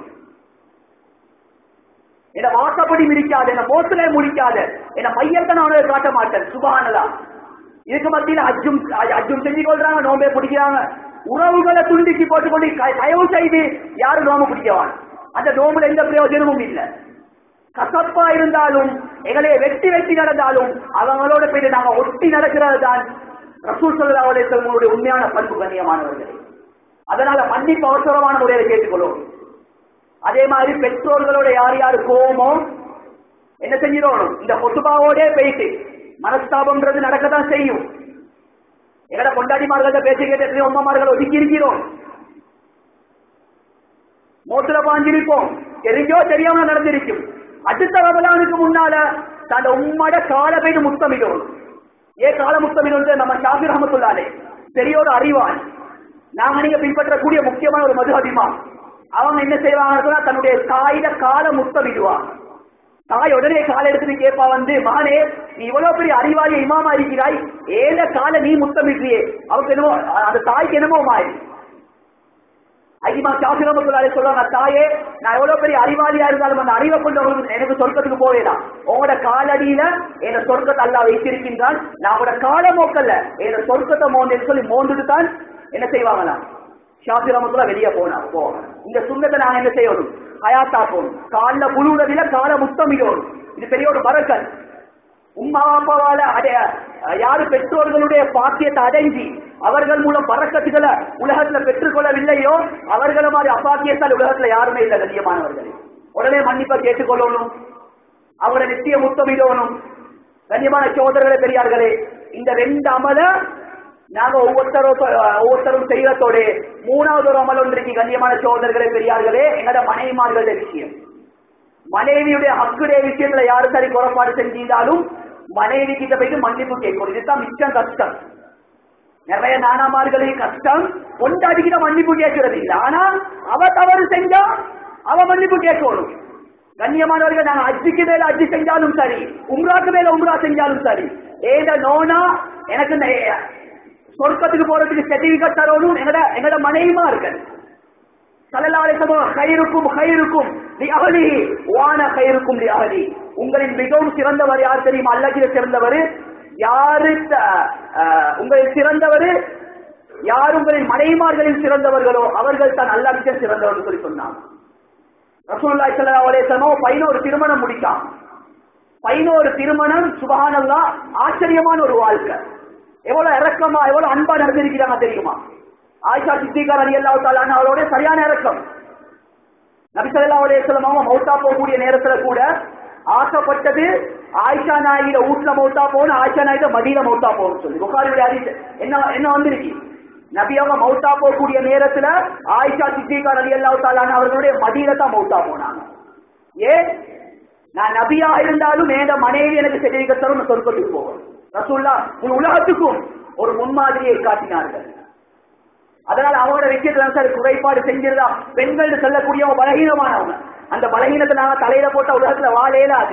என்ன வாசப்படி மிதிக்காது என்ன மோசலே முடிக்காத என்ன மையத்தை நான் அவனுக்கு காட்ட மாட்டேன் சுபானதா இதுக்கு மத்தியில அஜும் அஜும் செஞ்சு கொள்றாங்க நோம்பே பிடிக்கிறாங்க உறவுகளை துண்டிச்சு போட்டுக்கொண்டு க- தயவு செய்து யாரும் நோம்பு பிடிக்கவான் அந்த நோம்புல எந்த பிரயோஜனமும் இல்லை கசப்பா இருந்தாலும் எங்களை வெட்டி வெட்டி நடந்தாலும் அவங்களோட போய் நாங்க ஒட்டி நடக்கிறது தான் ரசூல் சல்லா அலிஸ்லமுடைய உண்மையான பண்பு கண்ணியமானவர்களே அதனால மன்னிப்பு அவசரமான முறையில கேட்டுக்கொள்ளும் அதே மாதிரி பெற்றோர்களோட யார் யார் கோமோ என்ன செஞ்சிடணும் இந்த கொத்துபாவோடே போயிட்டு மனஸ்தாபம்ன்றது நடக்கத்தான் செய்யும் எங்கட கொண்டாடிமார்கள்ட்ட பேசி கேட்டு எத்தனையோ அம்மாமார்கள் ஒதுக்கி இருக்கிறோம் மோத்துல பாஞ்சிருப்போம் தெரிஞ்சோ தெரியாம நடந்திருக்கும் அடுத்த ரமலானுக்கு முன்னால தன் உம்மட கால போயிட்டு முத்தமிடும் ஏ கால முத்தமிடும் நம்ம ஷாபிர் அஹமத்துல்லாலே பெரிய ஒரு அறிவான் நாங்க நீங்க பின்பற்றக்கூடிய முக்கியமான ஒரு மது அதிமா அவங்க என்ன செய்வாங்கன்னு சொன்னா தன்னுடைய தாயில கால முத்தமிடுவாங்க தாய் உடனே காலை எடுத்துட்டு கேட்பா வந்து மகனே நீ இவ்வளவு பெரிய அறிவாளி இமாமா இருக்கிறாய் ஏன காலை நீ முத்தமிடுறியே அவருக்கு என்னமோ அந்த தாய்க்கு என்னமோ மாறி ஐமா சாசிரமத்துள்ளாரே சொல்லுவாங்க தாயே நான் எவ்வளவு பெரிய அறிவாளியா இருந்தாலும் அந்த அறிவை கொண்டு உங்களுக்கு எனக்கு சொர்க்கத்துக்கு போவேதான் உங்களோட காலடியில என் சொர்க்கத்தை அல்லா வைத்திருக்கின்றான் நான் உங்களோட கால மோக்கல்ல என் சொர்க்கத்தை மோந்தேன்னு சொல்லி மோந்துட்டு தான் என்ன செய்வாங்களாம் ஷாசிரமத்துல வெளியே போனா போவாங்க இந்த சுண்ணத்தை நாங்க என்ன செய்யணும் ஹயாத்தா போகணும் கால புழுவுறதில கால முத்தமிடணும் இது பெரிய ஒரு பறக்கல் உம்மா அப்பாவால அடைய யாரு பெற்றோர்களுடைய பாக்கியத்தை அடைஞ்சி அவர்கள் மூலம் பறக்கத்துகளை உலகத்துல பெற்றுக்கொள்ளவில்லையோ அவர்கள மாதிரி அப்பாக்கியத்தால் உலகத்துல யாருமே இல்லை கண்ணியமானவர்களே உடனே மன்னிப்பை கேட்டுக்கொள்ளணும் அவரை நித்திய முத்தமிடணும் கண்ணியமான சோதரர்களே பெரியார்களே இந்த ரெண்டு அமல நாங்க ஒவ்வொருத்தரும் ஒவ்வொருத்தரும் செய்யறதோட மூணாவது ஒரு அமல் ஒன்றைக்கு கண்ணியமான சோதர்களே பெரியார்களே எங்களோட மனைவிமார்களுடைய விஷயம் மனைவியுடைய ஹக்குடைய விஷயத்துல யாரு சரி குறைபாடு செஞ்சிருந்தாலும் மனைவி கிட்ட போயிட்டு மன்னிப்பு கேட்கணும் இதுதான் மிச்சம் கஷ்டம் நிறைய நானாமார்களுக்கு கஷ்டம் கொண்டாடிக்கிட்ட மன்னிப்பு கேட்கறது இல்ல ஆனா அவ தவறு செஞ்சா அவ மன்னிப்பு கேட்கணும் கண்ணியமானவர்கள் நாங்க அஜிக்கு மேல அஜி செஞ்சாலும் சரி உம்ராக்கு மேல உம்ரா செஞ்சாலும் சரி ஏத நோனா எனக்கு இந்த சொர்க்கத்துக்கு போறதுக்கு சர்டிபிகேட் தரணும் எங்கட எங்கட மனைவிமா இருக்கு கயிறுக்கும் கயிறுக்கும் அகலி வான கயிறுக்கும் அகலி உங்களின் மிகவும் சிறந்தவர் யார் தெரியுமா அல்லகிற சிறந்தவர் யாரு உங்களில் சிறந்தவர் யார் உங்களின் மனைவிமார்களில் சிறந்தவர்களோ அவர்கள் தான் அல்லாஹ்விட சிறந்தவர்கள் சொல்லி சொன்னாங்க ரசூலுல்லாஹி ஸல்லல்லாஹு அலைஹி வஸல்லம் பதினோரு திருமணம் முடிச்சான் பதினோரு திருமணம் சுபஹானல்லாஹ் ஆச்சரியமான ஒரு வாழ்க்கை எவ்வளவு இறக்கமா எவ்வளவு அன்பா நடந்திருக்கிறாங்க தெரியுமா ஆயிஷா சித்திகா அலி அல்லாஹ் தாலான அவளோட சரியான இறக்கம் நபி ஸல்லல்லாஹு அலைஹி வஸல்லம் அவங்க மௌத்தா போகக்கூடிய நேரத்துல கூட ஆசைப்பட்டது ஆயிஷா நாயில வீட்டுல மௌத்தா போகணும் ஆயிஷா நாயில மதியில மௌத்தா போகணும் சொல்லி புகாரியுடைய ஹதீஸ் என்ன என்ன வந்திருக்கு நபி அவங்க மௌத்தா போகக்கூடிய நேரத்துல ஆயிஷா சித்திகா அலி அல்லாஹ் தாலான அவர்களுடைய மதியில தான் மௌத்தா போனாங்க ஏன் நான் நபியா இருந்தாலும் என் மனைவி எனக்கு செடிக்க தரும் சொர்க்கத்துக்கு போகணும் ரசூல்லா உன் உலகத்துக்கும் ஒரு முன்மாதிரியை காட்டினார்கள் அதனால அவங்களோட விஷயத்துல சார் குறைபாடு செஞ்சிருந்தா பெண்கள் சொல்லக்கூடியவங்க பலகீனமானவங்க அந்த பலகீனத்தை நாங்க தலையில போட்ட உலகத்துல வாழேலாது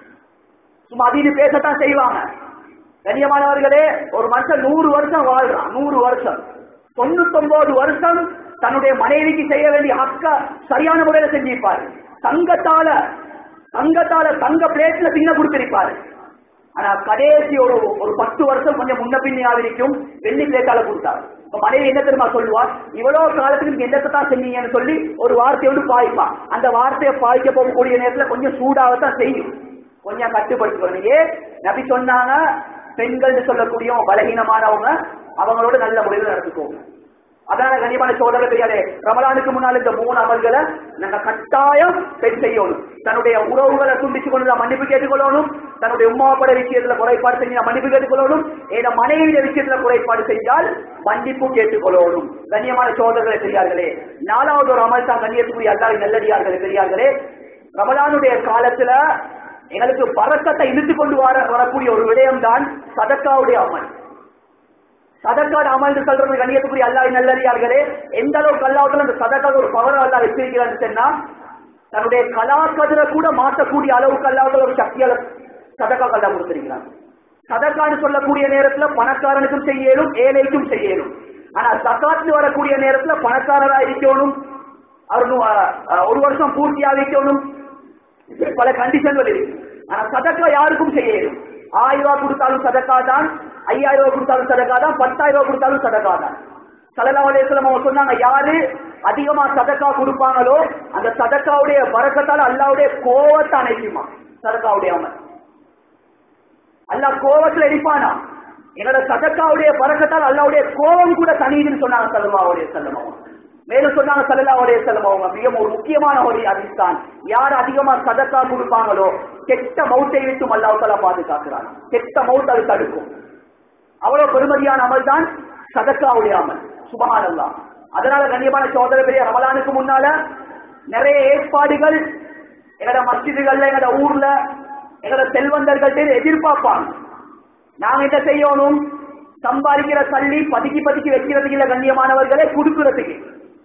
சும்மா அதிக பேசத்தான் செய்வாங்க கண்ணியமானவர்களே ஒரு மனுஷன் நூறு வருஷம் வாழ்றான் நூறு வருஷம் தொண்ணூத்தொன்பது வருஷம் தன்னுடைய மனைவிக்கு செய்ய வேண்டிய ஹக்க சரியான முறையில செஞ்சிருப்பாரு தங்கத்தால தங்கத்தால தங்க பிளேட்ல பின்ன கொடுத்திருப்பாரு ஆனா கடைசி ஒரு ஒரு பத்து வருஷம் கொஞ்சம் முன்ன பின்னியாக இருக்கும் வெள்ளி பிளேட்டால கொடுத்தாரு இப்ப மனைவி என்ன தெரியுமா சொல்லுவா இவ்வளவு காலத்துக்கு நீங்க என்னத்தை தான் செஞ்சீங்கன்னு சொல்லி ஒரு வார்த்தையோடு பாய்ப்பா அந்த வார்த்தையை பாய்க்க போகக்கூடிய நேரத்துல கொஞ்சம் சூடாகத்தான் செய்யும் கொஞ்சம் கட்டுப்படுத்திக்கணும் ஏன் நபி சொன்னாங்க பெண்கள் சொல்லக்கூடிய பலகீனமானவங்க அவங்களோட நல்ல முறையில் நடந்துக்கோங்க அதனால கண்ணியமான சோதனை பெரியாரே ரமலானுக்கு முன்னால் இந்த மூணு அமல்களை நாங்க கட்டாயம் பெண் செய்யணும் தன்னுடைய உறவுகளை துண்டிச்சு கொண்டு நான் மன்னிப்பு கேட்டுக்கொள்ளணும் தன்னுடைய உமாப்பட விஷயத்துல குறைபாடு செஞ்சு நான் மன்னிப்பு கேட்டுக்கொள்ளணும் என் மனைவிய விஷயத்துல குறைபாடு செஞ்சால் மன்னிப்பு கேட்டுக்கொள்ளணும் கண்ணியமான சோதனை பெரியார்களே நாலாவது ஒரு அமல் தான் கண்ணியத்துக்குரிய அல்லாஹ் நல்லடியார்களே பெரியார்களே ரமலானுடைய காலத்துல எங்களுக்கு பறக்கத்தை இழுத்து கொண்டு வர வரக்கூடிய ஒரு விடயம் தான் சதக்காவுடைய அமல் சதக்காடு அமல் சொல்றது கண்ணியத்துக்குரிய அல்லாஹ் நல்லறியார்களே எந்த அளவுக்கு அல்லாஹத்துல அந்த சதக்காக ஒரு பவர் அல்லா வச்சிருக்கிறான்னு சொன்னா தன்னுடைய கலாக்கதிர கூட மாற்றக்கூடிய அளவுக்கு அல்லாஹத்துல ஒரு சக்தியால சதக்கா அல்லா கொடுத்திருக்கிறான் சதக்கான்னு சொல்லக்கூடிய நேரத்துல பணக்காரனுக்கும் செய்யலும் ஏழைக்கும் செய்யலும் ஆனா சக்காத்து வரக்கூடிய நேரத்துல பணக்காரரா இருக்கணும் அவர் நூ- அஹ் ஒரு வருஷம் பூர்த்தியா இருக்கணும் பல கண்டிஷன்கள் இருக்கு ஆனா சதக்கா யாருக்கும் செய்யணும் ஆயிரம் ரூபாய் கொடுத்தாலும் சதக்கா தான் ஐயாயிரம் ரூபாய் கொடுத்தாலும் சதக்கா தான் பத்தாயிரம் ரூபாய் கொடுத்தாலும் சதக்கா தான் சல்லல்லாஹு அலைஹி வஸல்லம் அவங்க சொன்னாங்க யாரு அதிகமா சதக்கா கொடுப்பாங்களோ அந்த சதக்காவுடைய பறக்கத்தால் அல்லாவுடைய கோவத்தை அணைக்குமா சதக்காவுடைய அமல் அல்லாஹ் கோவத்துல எரிப்பானா என்னோட சதக்காவுடைய பறக்கத்தால் அல்லாவுடைய கோபம் கூட தனியுதுன்னு சொன்னாங்க சல்லல்லாவுடைய செல்லம் அவங்க மேலும் சொன்னாங்க சல்லல்லாவுடைய செல்லம் அவங்க மிக ஒரு முக்கியமான ஒரு அதிர்ஷ்டான் யார் அதிகமா சதக்கா கொடுப்பாங்களோ கெட்ட மௌத்தை விட்டும் அல்லாஹால பாதுகாக்கிறான் கெட்ட மௌத் அது தடுக்கும் அவ்வளவு பெருமதியான அமல் தான் சதக்காவுடைய அமல் சுபஹானல்லா அதனால கண்ணியமான சோதர பெரிய ரமலானுக்கு முன்னால நிறைய ஏற்பாடுகள் எங்கட மஸ்ஜிதுகள்ல எங்கட ஊர்ல எங்கட செல்வந்தர்கள்ட்ட எதிர்பார்ப்பாங்க நாங்க என்ன செய்யணும் சம்பாதிக்கிற தள்ளி பதுக்கி பதுக்கி வைக்கிறதுக்கு இல்ல கண்ணியமானவர்களே கொடுக்கிறதுக்கு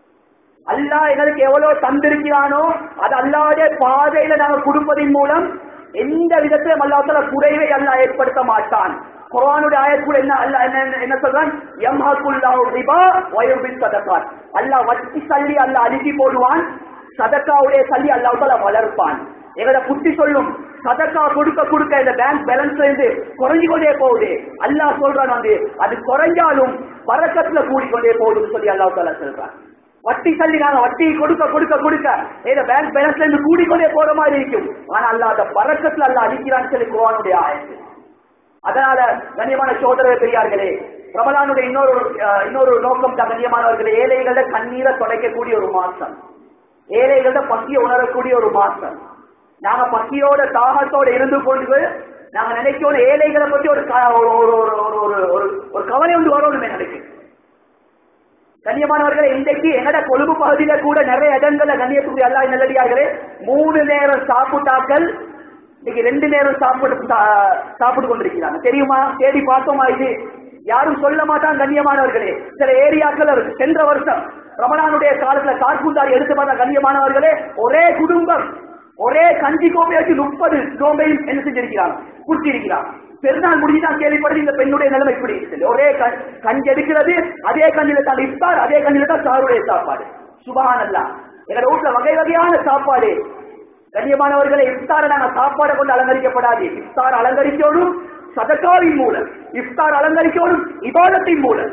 அல்லாஹ் எங்களுக்கு எவ்வளவு தந்திருக்கிறானோ அது அல்லாவுடைய பாதையில நாங்க கொடுப்பதின் மூலம் எந்த விதத்திலும் அல்லாஹால குறைவை அல்லாஹ் ஏற்படுத்த மாட்டான் குர்ஆனுடைய ஆயத்துக்குள்ள என்ன அல்லாஹ் என்ன என்ன- என்ன சொல்றான் யம்ஹகுல்லாஹு ரிபா வ யுர்பிஸ் சதகாத் அல்லாஹ் வட்டி சல்லி அல்லாஹ் அழுகி போடுவான் சதக்காவுடைய சல்லி அல்லாஹால வளர்ப்பான் எங்களோட புத்தி சொல்லும் சதக்கா கொடுக்க கொடுக்க இந்த பேங்க் பேலன்ஸ்ல இருந்து குறைஞ்சு கொண்டே போகுது அல்லாஹ் சொல்றான் வந்து அது குறைஞ்சாலும் பறக்கத்துல கூடிக்கொண்டே போகுதுன்னு சொல்லி அல்லாஹ் தாலா சொல்றான் வட்டி சல்லி நாங்க வட்டி கொடுக்க கொடுக்க கொடுக்க ஏதோ பேங்க் பேலன்ஸ்ல இருந்து கூடிக்கொண்டே போற மாதிரி இருக்கும் ஆனா அல்லாஹ் அந்த பறக்கத்துல அல்லாஹ் அடிக்கிறான்னு சொல்லி குர்ஆனுடைய ஆயத்து அதனால கண்ணியமான சோதர பெரியார்களே ரமலானுடைய இன்னொரு அஹ், இன்னொரு நோக்கம் தான் கண்ணியமானவர்களே ஏழைகள கண்ணீரை தொடைக்கக்கூடிய ஒரு மாசம் ஏழைகள பசியை உணரக்கூடிய ஒரு மாசம் நாங்க பசியோட தாகத்தோட இருந்து கொண்டு நாங்க நினைக்கணும் ஏழைகளை பத்தி ஒரு க- ஒரு ஒரு ஒரு ஒரு ஒரு ஒரு ஒரு கவலை வந்து வரணுமே நினைக்கு கண்ணியமானவர்களே இன்றைக்கு எங்கட கொழும்பு பகுதியில கூட நிறைய இடங்கள்ல கண்ணியத்துக்குரிய அல்லா நல்லடியார்களே மூணு நேரம் சாப்பிட்டாக்கள் இன்னைக்கு ரெண்டு நேரம் சாப்பிட்டு சா- சாப்பிட்டு கொண்டிருக்கிறாங்க தெரியுமா தேடி பார்த்தோமா இது யாரும் சொல்ல மாட்டாங்க கண்ணியமானவர்களே சில ஏரியாக்கள் இருக்கு சென்ற வருஷம் ரமணானுடைய காலத்துல கார்புந்தாரி எடுத்து பார்த்தா கண்ணியமானவர்களே ஒரே குடும்பம் ஒரே கஞ்சி கோப்பை வச்சு முப்பது நோம்பையும் என்ன செஞ்சிருக்கிறாங்க குடிச்சிருக்கிறாங்க பெருநாள் முடிஞ்சுதான் கேள்விப்படுது இந்த பெண்ணுடைய நிலைமை இப்படி இருக்குது ஒரே க- கஞ்சி எடுக்கிறது அதே கஞ்சில தான் இஃப்தார் அதே கஞ்சில தான் சாருடைய சாப்பாடு சுபஹானல்லா எங்க வீட்டுல வகை வகையான சாப்பாடு கண்ணியமானவர்களை இஃப்தார நாங்க சாப்பாடை கொண்டு அலங்கரிக்கப்படாது இஃப்தார் அலங்கரிக்கோடும் சதக்காவின் மூலம் இஃப்தார் அலங்கரிக்கோடும் இபாதத்தின் மூலம்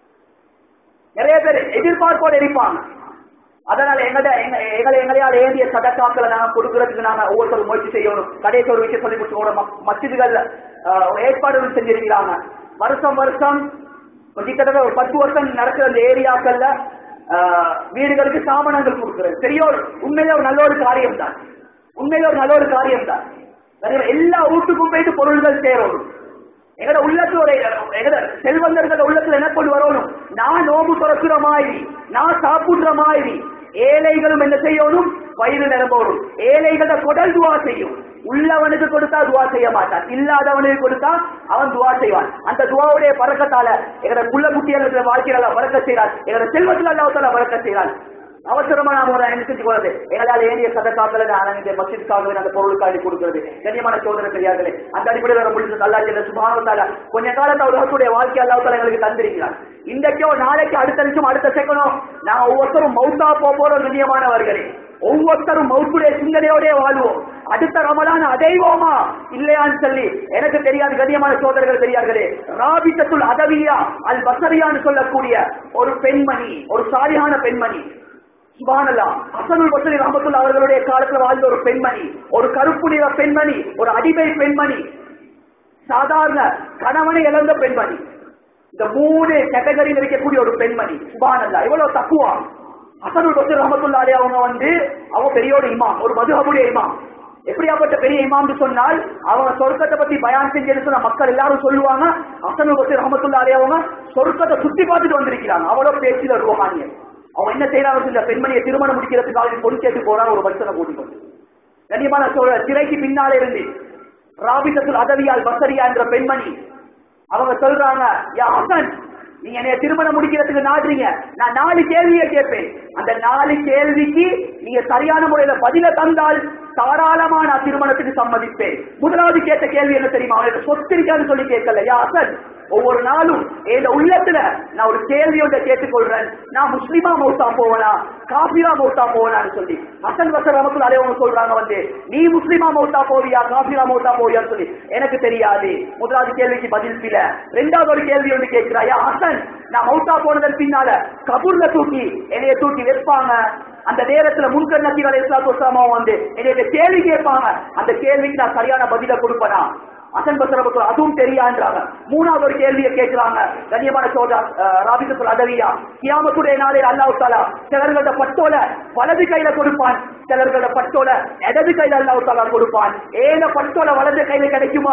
நிறைய பேர் எதிர்பார்ப்போடு இருப்பாங்க அதனால எங்கட எங்க- எங்களை எங்களையால் ஏந்திய சதக்காக்களை நாங்க கொடுக்கறதுக்கு நாங்க ஒவ்வொருத்தரும் முயற்சி செய்யணும் கடைசி ஒரு விஷயம் சொல்லி கொடுத்துக்கோட மசிதிகள் ஏற்பாடுகள் செஞ்சிருக்கிறாங்க வருஷம் வருஷம் கிட்டத்தட்ட ஒரு பத்து வருஷம் நடக்கிற அந்த ஏரியாக்கள்ல ஆஹ், வீடுகளுக்கு சாமானங்கள் கொடுக்கிறது பெரிய ஒரு உண்மையில ஒரு நல்ல ஒரு காரியம் தான் உண்மையில ஒரு நல்ல ஒரு காரியம் தான் எல்லா வீட்டுக்கும் போயிட்டு பொருள்கள் சேரணும் எங்கட உள்ளத்துல ஒரு எங்கட செல்வந்தர்கள் உள்ளத்துல என்ன கொண்டு வரணும் நான் நோம்பு துறக்கிற மாதிரி நான் சாப்பிடுற மாதிரி ஏழைகளும் என்ன செய்யணும் வயிறு நிரம்பணும் ஏழைகள குடல் துவா செய்யும் உள்ளவனுக்கு கொடுத்தா துவா செய்ய மாட்டான் இல்லாதவனுக்கு கொடுத்தா அவன் துவா செய்வான் அந்த துவாவுடைய பறக்கத்தால எங்கட புள்ள குட்டிகளுக்கு வாழ்க்கையில பறக்க செய்கிறான் எங்கட செல்வத்தில் அல்லாவத்தால பறக்க செய்கிறான் அவசரமா நாம ஒரு என்ன செஞ்சு போறது எங்களால் ஏனிய சதக்காக்களை நான் இந்த மசித்காகவே அந்த பொருளுக்காக கொடுக்கிறது கண்ணியமான சோதனை பெரியார்களே அந்த அடிப்படையில் வர முடிஞ்சது அல்லா செல்ல சுபாவத்தால கொஞ்ச காலத்தை உலகத்துடைய வாழ்க்கை அல்லாத்தால எங்களுக்கு தந்திருக்கிறார் இன்றைக்கோ நாளைக்கு அடுத்த நிமிஷம் அடுத்த செகண்டும் நான் ஒவ்வொருத்தரும் மௌத்தா போக போறோம் கண்ணியமானவர்களே ஒவ்வொருத்தரும் மௌத்துடைய சிந்தனையோடய வாழ்வோம் அடுத்த ரமலான் அடைவோமா இல்லையான்னு சொல்லி எனக்கு தெரியாது கண்ணியமான சோதரர்கள் பெரியார்களே ராபித்தத்துல் அதவியா அல் பசரியான்னு சொல்லக்கூடிய ஒரு பெண்மணி ஒரு சாலியான பெண்மணி சுபானல்லா அசனுல் பசரி ரஹமத்துல்லா அவர்களுடைய காலத்துல வாழ்ந்த ஒரு பெண்மணி ஒரு கருப்பு நிற பெண்மணி ஒரு அடிமை பெண்மணி சாதாரண கணவனை இழந்த பெண்மணி இந்த மூணு கேட்டகரியில் இருக்கக்கூடிய ஒரு பெண்மணி சுபானல்லா இவ்வளவு தக்குவா அசனுல் பசரி ரஹமத்துல்லா அலி அவங்க வந்து அவங்க பெரிய ஒரு இமாம் ஒரு மதுஹபுடைய இமாம் எப்படியாப்பட்ட பெரிய இமாம்னு சொன்னால் அவங்க சொர்க்கத்தை பத்தி பயான் செஞ்சு சொன்ன மக்கள் எல்லாரும் சொல்லுவாங்க அசனுல் பசரி ரஹமத்துல்லா அலி அவங்க சொர்க்கத்தை சுத்தி பார்த்துட்டு வந்திருக்கிறாங்க அவ்வளவு பேச்சுல ரோஹானியன் அவன் என்ன செய்யறாங்க இந்த பெண்மணியை திருமணம் முடிக்கிறதுக்காக பொன் கேட்டு போறான் ஒரு மனுஷனை கூட்டிக் கொண்டு கண்டிப்பான சொல்ற திரைக்கு பின்னாலே இருந்து ராபிசத்துல் அதவியால் பசரியா என்ற பெண்மணி அவங்க சொல்றாங்க யா ஹசன் நீங்க என்னைய திருமணம் முடிக்கிறதுக்கு நாடுறீங்க நான் நாலு கேள்வியை கேட்பேன் அந்த நாலு கேள்விக்கு நீங்க சரியான முறையில பதில தந்தால் தாராளமா நான் திருமணத்துக்கு சம்மதிப்பேன் முதலாவது கேட்ட கேள்வி என்ன தெரியுமா அவனுக்கு சொத்து இருக்கான்னு சொல்லி கேட்கல யா ஹசன் ஒவ்வொரு நாளும் என் உள்ளத்துல நான் ஒரு கேள்வி ஒன்றை கேட்டுக்கொள்றேன் நான் முஸ்லிமா மௌத்தா போவனா காபிரா மௌத்தா போவனான்னு சொல்லி ஹசன் வசர் ரமத்துல அலைவங்க சொல்றாங்க வந்து நீ முஸ்லிமா மௌத்தா போவியா காபிரா மௌத்தா போவியான்னு சொல்லி எனக்கு தெரியாது முதலாவது கேள்விக்கு பதில் பில ரெண்டாவது ஒரு கேள்வி ஒன்று கேட்கிறாயா ஹசன் நான் மௌத்தா போனதன் பின்னால கபூர்ல தூக்கி என்னைய தூக்கி வைப்பாங்க அந்த நேரத்துல முன்கர் நக்கீர் அலை இஸ்லாத்து வந்து என்னைய கேள்வி கேட்பாங்க அந்த கேள்விக்கு நான் சரியான பதில கொடுப்பேனா அசன் பசரபத்து அதுவும் தெரியான்றாங்க மூணாவது ஒரு கேள்வியை கேட்கிறாங்க கண்ணியமான சோதா ராபிசத்துல் அதவியா கியாமத்துடைய நாளில் அல்லாஹ் தாலா சிலர்களோட பட்டோல வலது கையில கொடுப்பான் சிலர்களோட பட்டோல இடது கையில அல்லாஹ் தாலா கொடுப்பான் ஏன பட்டோல வலது கையில கிடைக்குமா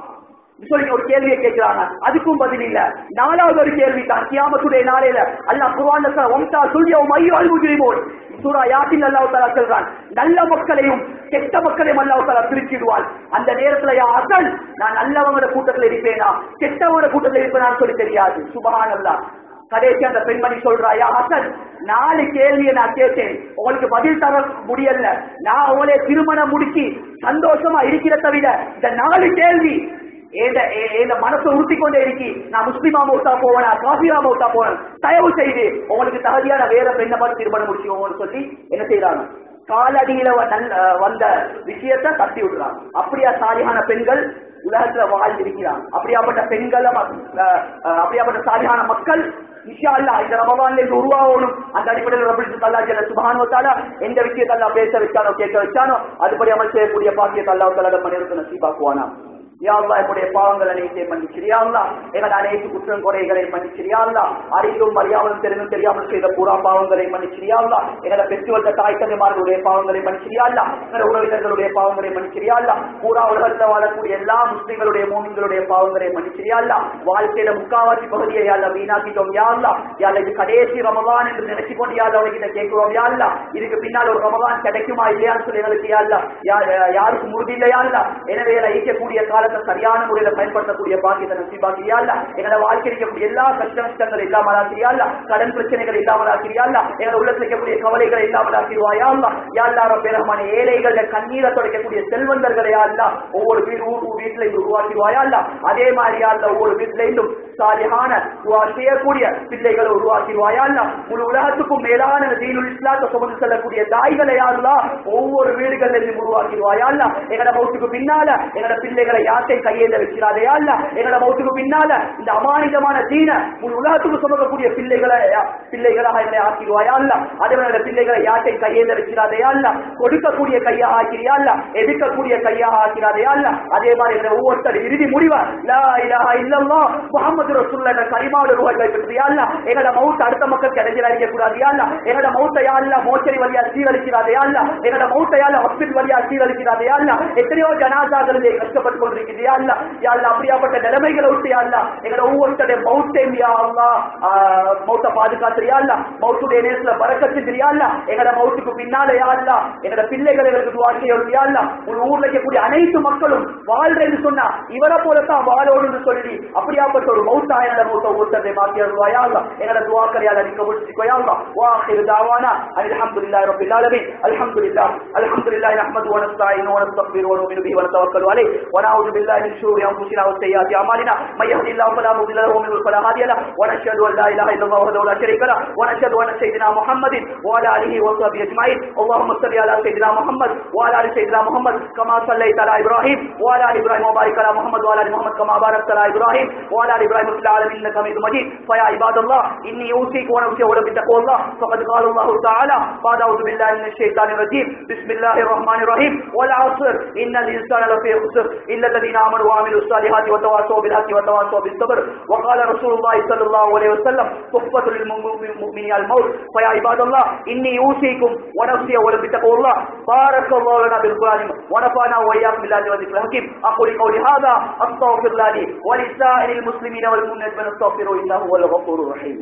சொல்லி ஒரு கேள்வியை கேட்கிறாங்க அதுக்கும் பதில் இல்ல நாலாவது ஒரு கேள்வி தான் கியாமத்துடைய நாளையில அல்லாஹ் குர்ஆன்ல சொல்ற ஒம்தா சுல்யவும் ஐயோ அல்முஜிரிமோன் சூரா யாசின் அல்லாஹ் தஆலா சொல்றான் நல்ல மக்களையும் கெட்ட மக்களையும் அல்லாஹ் தஆலா பிரிச்சிடுவான் அந்த நேரத்துல யா அசல் நான் நல்லவங்களோட கூட்டத்துல இருப்பேனா கெட்டவங்களோட கூட்டத்துல இருப்பேனான்னு சொல்லி தெரியாது சுபஹானல்லாஹ் கடைசி அந்த பெண்மணி சொல்றா யா ஹசன் நாலு கேள்வியை நான் கேட்டேன் உங்களுக்கு பதில் தர முடியல நான் உங்களை திருமணம் முடிச்சு சந்தோஷமா இருக்கிற தவிர இந்த நாலு கேள்வி ஏண்ட ஏ- ஏண்ட மனசை உறுத்தி கொண்டே இருக்கி நான் முஸ்லிமா மௌத்தா போவேனா காபிரா மௌத்தா போவேன் தயவு செய்து உங்களுக்கு தகுதியான வேற பெண்ணை பார்த்து திருமணம் முடிச்சுக்கோங்கன்னு சொல்லி என்ன செய்யறாங்க காலடியில வ- நல்ல வந்த விஷயத்தை தட்டி விடுறாங்க அப்படியா சாலியான பெண்கள் உலகத்துல வாழ்ந்திருக்கிறாங்க அப்படியாப்பட்ட பெண்கள் அஹ், அஹ், அப்படியாப்பட்ட சாலியான மக்கள் இன்ஷா அல்லாஹ் இந்த ரமலான்ல இருந்து உருவாகணும் அந்த அடிப்படையில் ரபில் அல்லா ஜல்ல சுப்ஹானஹு வ தஆலா எந்த விஷயத்தை அல்லாஹ் பேச வச்சானோ கேட்க வச்சானோ அதுபடி அமல் செய்யக்கூடிய பாக்கியத்தை அல்லாஹ் தஆலா மனிதருக்கு நசீபாக்குவானா யா அல்லாஹ் என்னுடைய பாவங்களை அனைத்தை மன்னிச்சிரியா அல்லாஹ் எங்கள் அனைத்து குற்றம் குறைகளை மன்னிச்சிரியா அல்லாஹ் அறிந்தும் அறியாமலும் தெரிந்தும் தெரியாமல் செய்த பூரா பாவங்களை மன்னிச்சிரியா அல்லாஹ் எங்களை பெற்றுவந்த தாய் தந்தைமார்களுடைய பாவங்களை மன்னிச்சிரியா அல்லாஹ் எங்கள் உறவினர்களுடைய பாவங்களை மன்னிச்சிரியா அல்லாஹ் பூரா உலகத்தில் வாழக்கூடிய எல்லா முஸ்லிம்களுடைய மோமின்களுடைய பாவங்களை மன்னிச்சிரியா அல்லாஹ் வாழ்க்கையில முக்காவாசி பகுதியை யாழ்ல வீணாக்கிட்டோம் யா அல்லாஹ் யாழ்ல இது கடைசி ரமலான் என்று நினைச்சு கொண்டு யாழ்ல அவர்கிட்ட கேட்கிறோம் யா அல்லாஹ் இதுக்கு பின்னால் ஒரு ரமலான் கிடைக்குமா இல்லையான்னு சொல்லி எங்களுக்கு யா அல்லாஹ் யா- யாருக்கும் உறுதி இல்லையா அல்லாஹ் எனவே ஈக்கக்கூடிய காலத்தை சரியான முறையில பயன்படுத்தக்கூடிய பாக்கியத்தை நசிபாக்கியா இல்ல எங்களோட வாழ்க்கை இருக்கக்கூடிய எல்லா கஷ்ட நஷ்டங்கள் இல்லாமல் ஆக்கிறியா இல்ல கடன் பிரச்சனைகள் இல்லாமல் ஆக்கிறியா இல்ல எங்களோட உள்ளத்தில் இருக்கக்கூடிய கவலைகள் இல்லாமல் ஆக்கிடுவாயா இல்ல யாழ்லா ரப்பேரமான ஏழைகள கண்ணீரை துடைக்கக்கூடிய செல்வந்தர்களை அல்ல ஒவ்வொரு வீடு ஊர் வீட்டுல இருந்து உருவாக்கிடுவாயா இல்ல அதே மாதிரியா இல்ல ஒவ்வொரு வீட்டுல இருந்தும் சாலியான துவா செய்யக்கூடிய பிள்ளைகளை உருவாக்கிடுவாயா இல்ல முழு உலகத்துக்கும் மேலான தீனுல் இஸ்லாத்தை சுமந்து செல்லக்கூடிய தாய்களை அல்ல ஒவ்வொரு வீடுகள்ல இருந்து உருவாக்கிடுவாயா இல்ல எங்களோட மௌத்துக்கு பின்னால எங்களோட பிள்ளைகளை யார்ட்டை கையேந்த வச்சிடாதையா இல்ல எங்களோட மௌத்துக்கு பின்னால இந்த அமானிதமான தீன முழு உலகத்துக்கு சுமக்கக்கூடிய பிள்ளைகளை பிள்ளைகளாக எங்களை ஆக்கிடுவாயா இல்ல அதே மாதிரி பிள்ளைகளை யார்ட்டை கையேந்த வச்சிடாதையா இல்ல கொடுக்கக்கூடிய கையாக ஆக்கிறியா இல்ல எதிர்க்கக்கூடிய கையாக ஆக்கிறாதையா இல்ல அதே மாதிரி எங்களை ஒவ்வொருத்தர் இறுதி முடிவா லா இலாஹா இல்லல்லாஹ் முஹம்மது ரசூலுல்லாஹ் என்ற கரிமாவோட ரூஹை கைப்பற்றியா இல்ல எங்களோட மவுத் அடுத்த மக்களுக்கு இடைஞ்சல் அடிக்க கூடாது யா இல்ல எங்களோட மவுத்தை யா இல்ல மோச்சரி வழியா சீரழிக்கிறாதையா இல்ல எங்களோட மவுத்தை யா இல்ல ஹாஸ்பிட்டல் வழியா சீரழிக்கிறாதையா இல்ல எத்தனையோ ஜனாசாக்கள் இதை கஷ்டப்பட்டு கொண்டிருக்குது யா இல்ல யா இல்ல அப்படியாப்பட்ட நிலைமைகளை விட்டு யா இல்ல எங்களோட ஒவ்வொருத்தருடைய மவுத்தையும் யா அல்லாஹ் ஆஹ், மவுத்தை பாதுகாத்துறியா இல்ல மவுத்துடைய நேரத்துல பறக்கத்துறியா இல்ல எங்களோட மவுத்துக்கு பின்னால யா இல்ல எங்களோட பிள்ளைகள் எங்களுக்கு துவா செய்யா இல்ல உங்க ஊர்ல இருக்கக்கூடிய அனைத்து மக்களும் வாழ்றேன்னு சொன்னா இவரை போலத்தான் வாழோடுன்னு சொல்லி அப்படியாப்பட்ட ஒரு மௌத்தா என்னோட மௌத்த ஒருத்தரை மாற்றி அருள்வாயா இல்ல எங்களோட துவாக்கரையால் அடிக்க முடிச்சுக்கோயா இல்ல واخر دعوانا ان الحمد لله رب العالمين الحمد لله الحمد لله نحمده ونستعينه ونستغفره ونؤمن به ونتوكل عليه ونعوذ بالله من شرور انفسنا وسيئات اعمالنا من يهد الله فلا مضل له ومن يضلل فلا هادي له ونشهد ان لا اله الا الله وحده لا شريك له ونشهد ان سيدنا محمد وعلى اله وصحبه اجمعين اللهم صل على سيدنا محمد وعلى ال سيدنا محمد كما صليت على ابراهيم وعلى ال ابراهيم وبارك على محمد وعلى ال محمد كما باركت على ابراهيم وعلى ال ابراهيم في العالمين انك حميد مجيد فيا عباد الله اني اوصيك ونفسي ولكم بتقوى الله فقد قال الله تعالى بعد اعوذ بالله من الشيطان الرجيم بسم الله الرحمن الرحيم والعصر ان الانسان لفي خسر الا الذين امنوا وعملوا الصالحات وتواصوا بالحق وتواصوا بالصبر وقال رسول الله صلى الله عليه وسلم تحفة للمؤمن الموت فيا عباد الله اني اوصيكم ونفسي ولكم بتقوى الله بارك الله لنا بالقران ونفعنا واياكم بالله والذكر الحكيم اقول قولي هذا استغفر الله لي ولسائر المسلمين والمؤمنين فاستغفروا انه هو الغفور الرحيم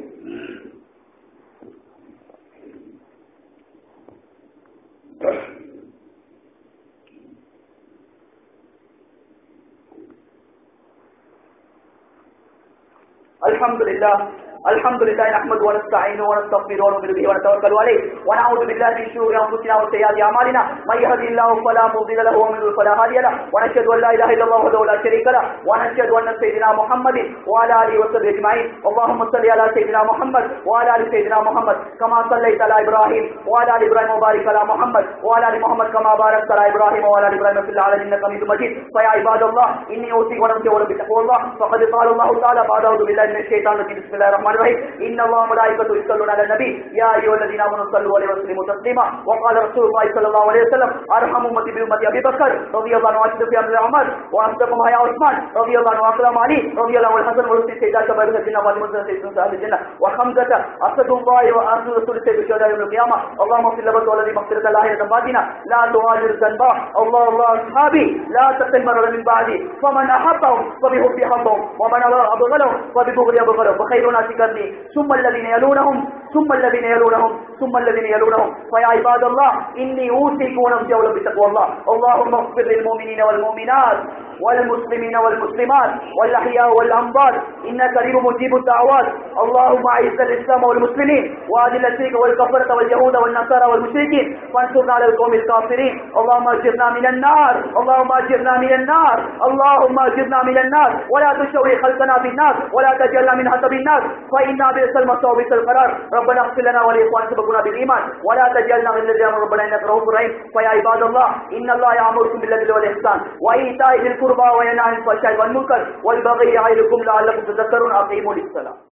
الحمد لله الحمد لله نحمده ونستعينه ونستغفره ونؤمن به ونتوكل عليه ونعوذ بالله من شرور انفسنا وسيئات اعمالنا من يهده الله فلا مضل له ومن يضلل فلا هادي له ونشهد ان لا اله الا الله وحده لا شريك له ونشهد ان سيدنا محمد وعلى اله وصحبه اجمعين اللهم صل على سيدنا محمد وعلى ال سيدنا محمد كما صليت على ابراهيم وعلى ال ابراهيم وبارك على محمد وعلى ال محمد كما باركت على ابراهيم وعلى ال ابراهيم في العالمين انك حميد مجيد فيا عباد الله اني اوصيكم ونفسي بتقوى الله فقد قال الله تعالى بعد اعوذ بالله من الشيطان الرجيم بسم الله الرحمن الرحيم ان الله وملائكته يصلون على النبي يا ايها الذين امنوا صلوا عليه وسلموا تسليما وقال رسول الله صلى الله عليه وسلم ارحم امتي بامتي ابي بكر رضي الله عنه واشد في امر عمر وامسكم هيا عثمان رضي الله عنه واكرم علي رضي الله عنه الحسن والحسين سيدا شباب الجنه فاطمه سيدنا اهل الجنه وخمسه اسد الله واخر رسول سيد الشهداء يوم القيامه اللهم اغفر لنا والذي مغفرة الله تبادنا لا تهاجر ذنبا الله الله اصحابي لا تتمر من بعدي فمن احبهم فبحب حبهم ومن ابغلهم فببغض ابغلهم وخير الناس قرني ثم الذين يلونهم ثم الذين يلونهم ثم الذين يلونهم فيا عباد الله اني اوصيكم ونفسي اولا بتقوى الله اللهم اغفر للمؤمنين والمؤمنات والمسلمين والمسلمات والاحياء والاموات انك قريب مجيب الدعوات اللهم اعز الاسلام والمسلمين واذل الشرك والكفره واليهود والنصارى والمشركين وانصرنا على القوم الكافرين اللهم اجرنا من النار اللهم اجرنا من النار اللهم اجرنا من النار ولا تشوي خلقنا بالنار ولا تجعلنا من حسب الناس فانا بئس المصير وبئس القرار ربنا اغفر لنا ولاخوان سبقونا بالايمان ولا تجعلنا من الذين آمنوا ربنا انك رؤوف رحيم فيا عباد الله ان الله يامركم بالعدل والاحسان وايتاء ذي القربى وينهى عن الفحشاء والمنكر والبغي يعظكم لعلكم تذكرون اقيموا للصلاه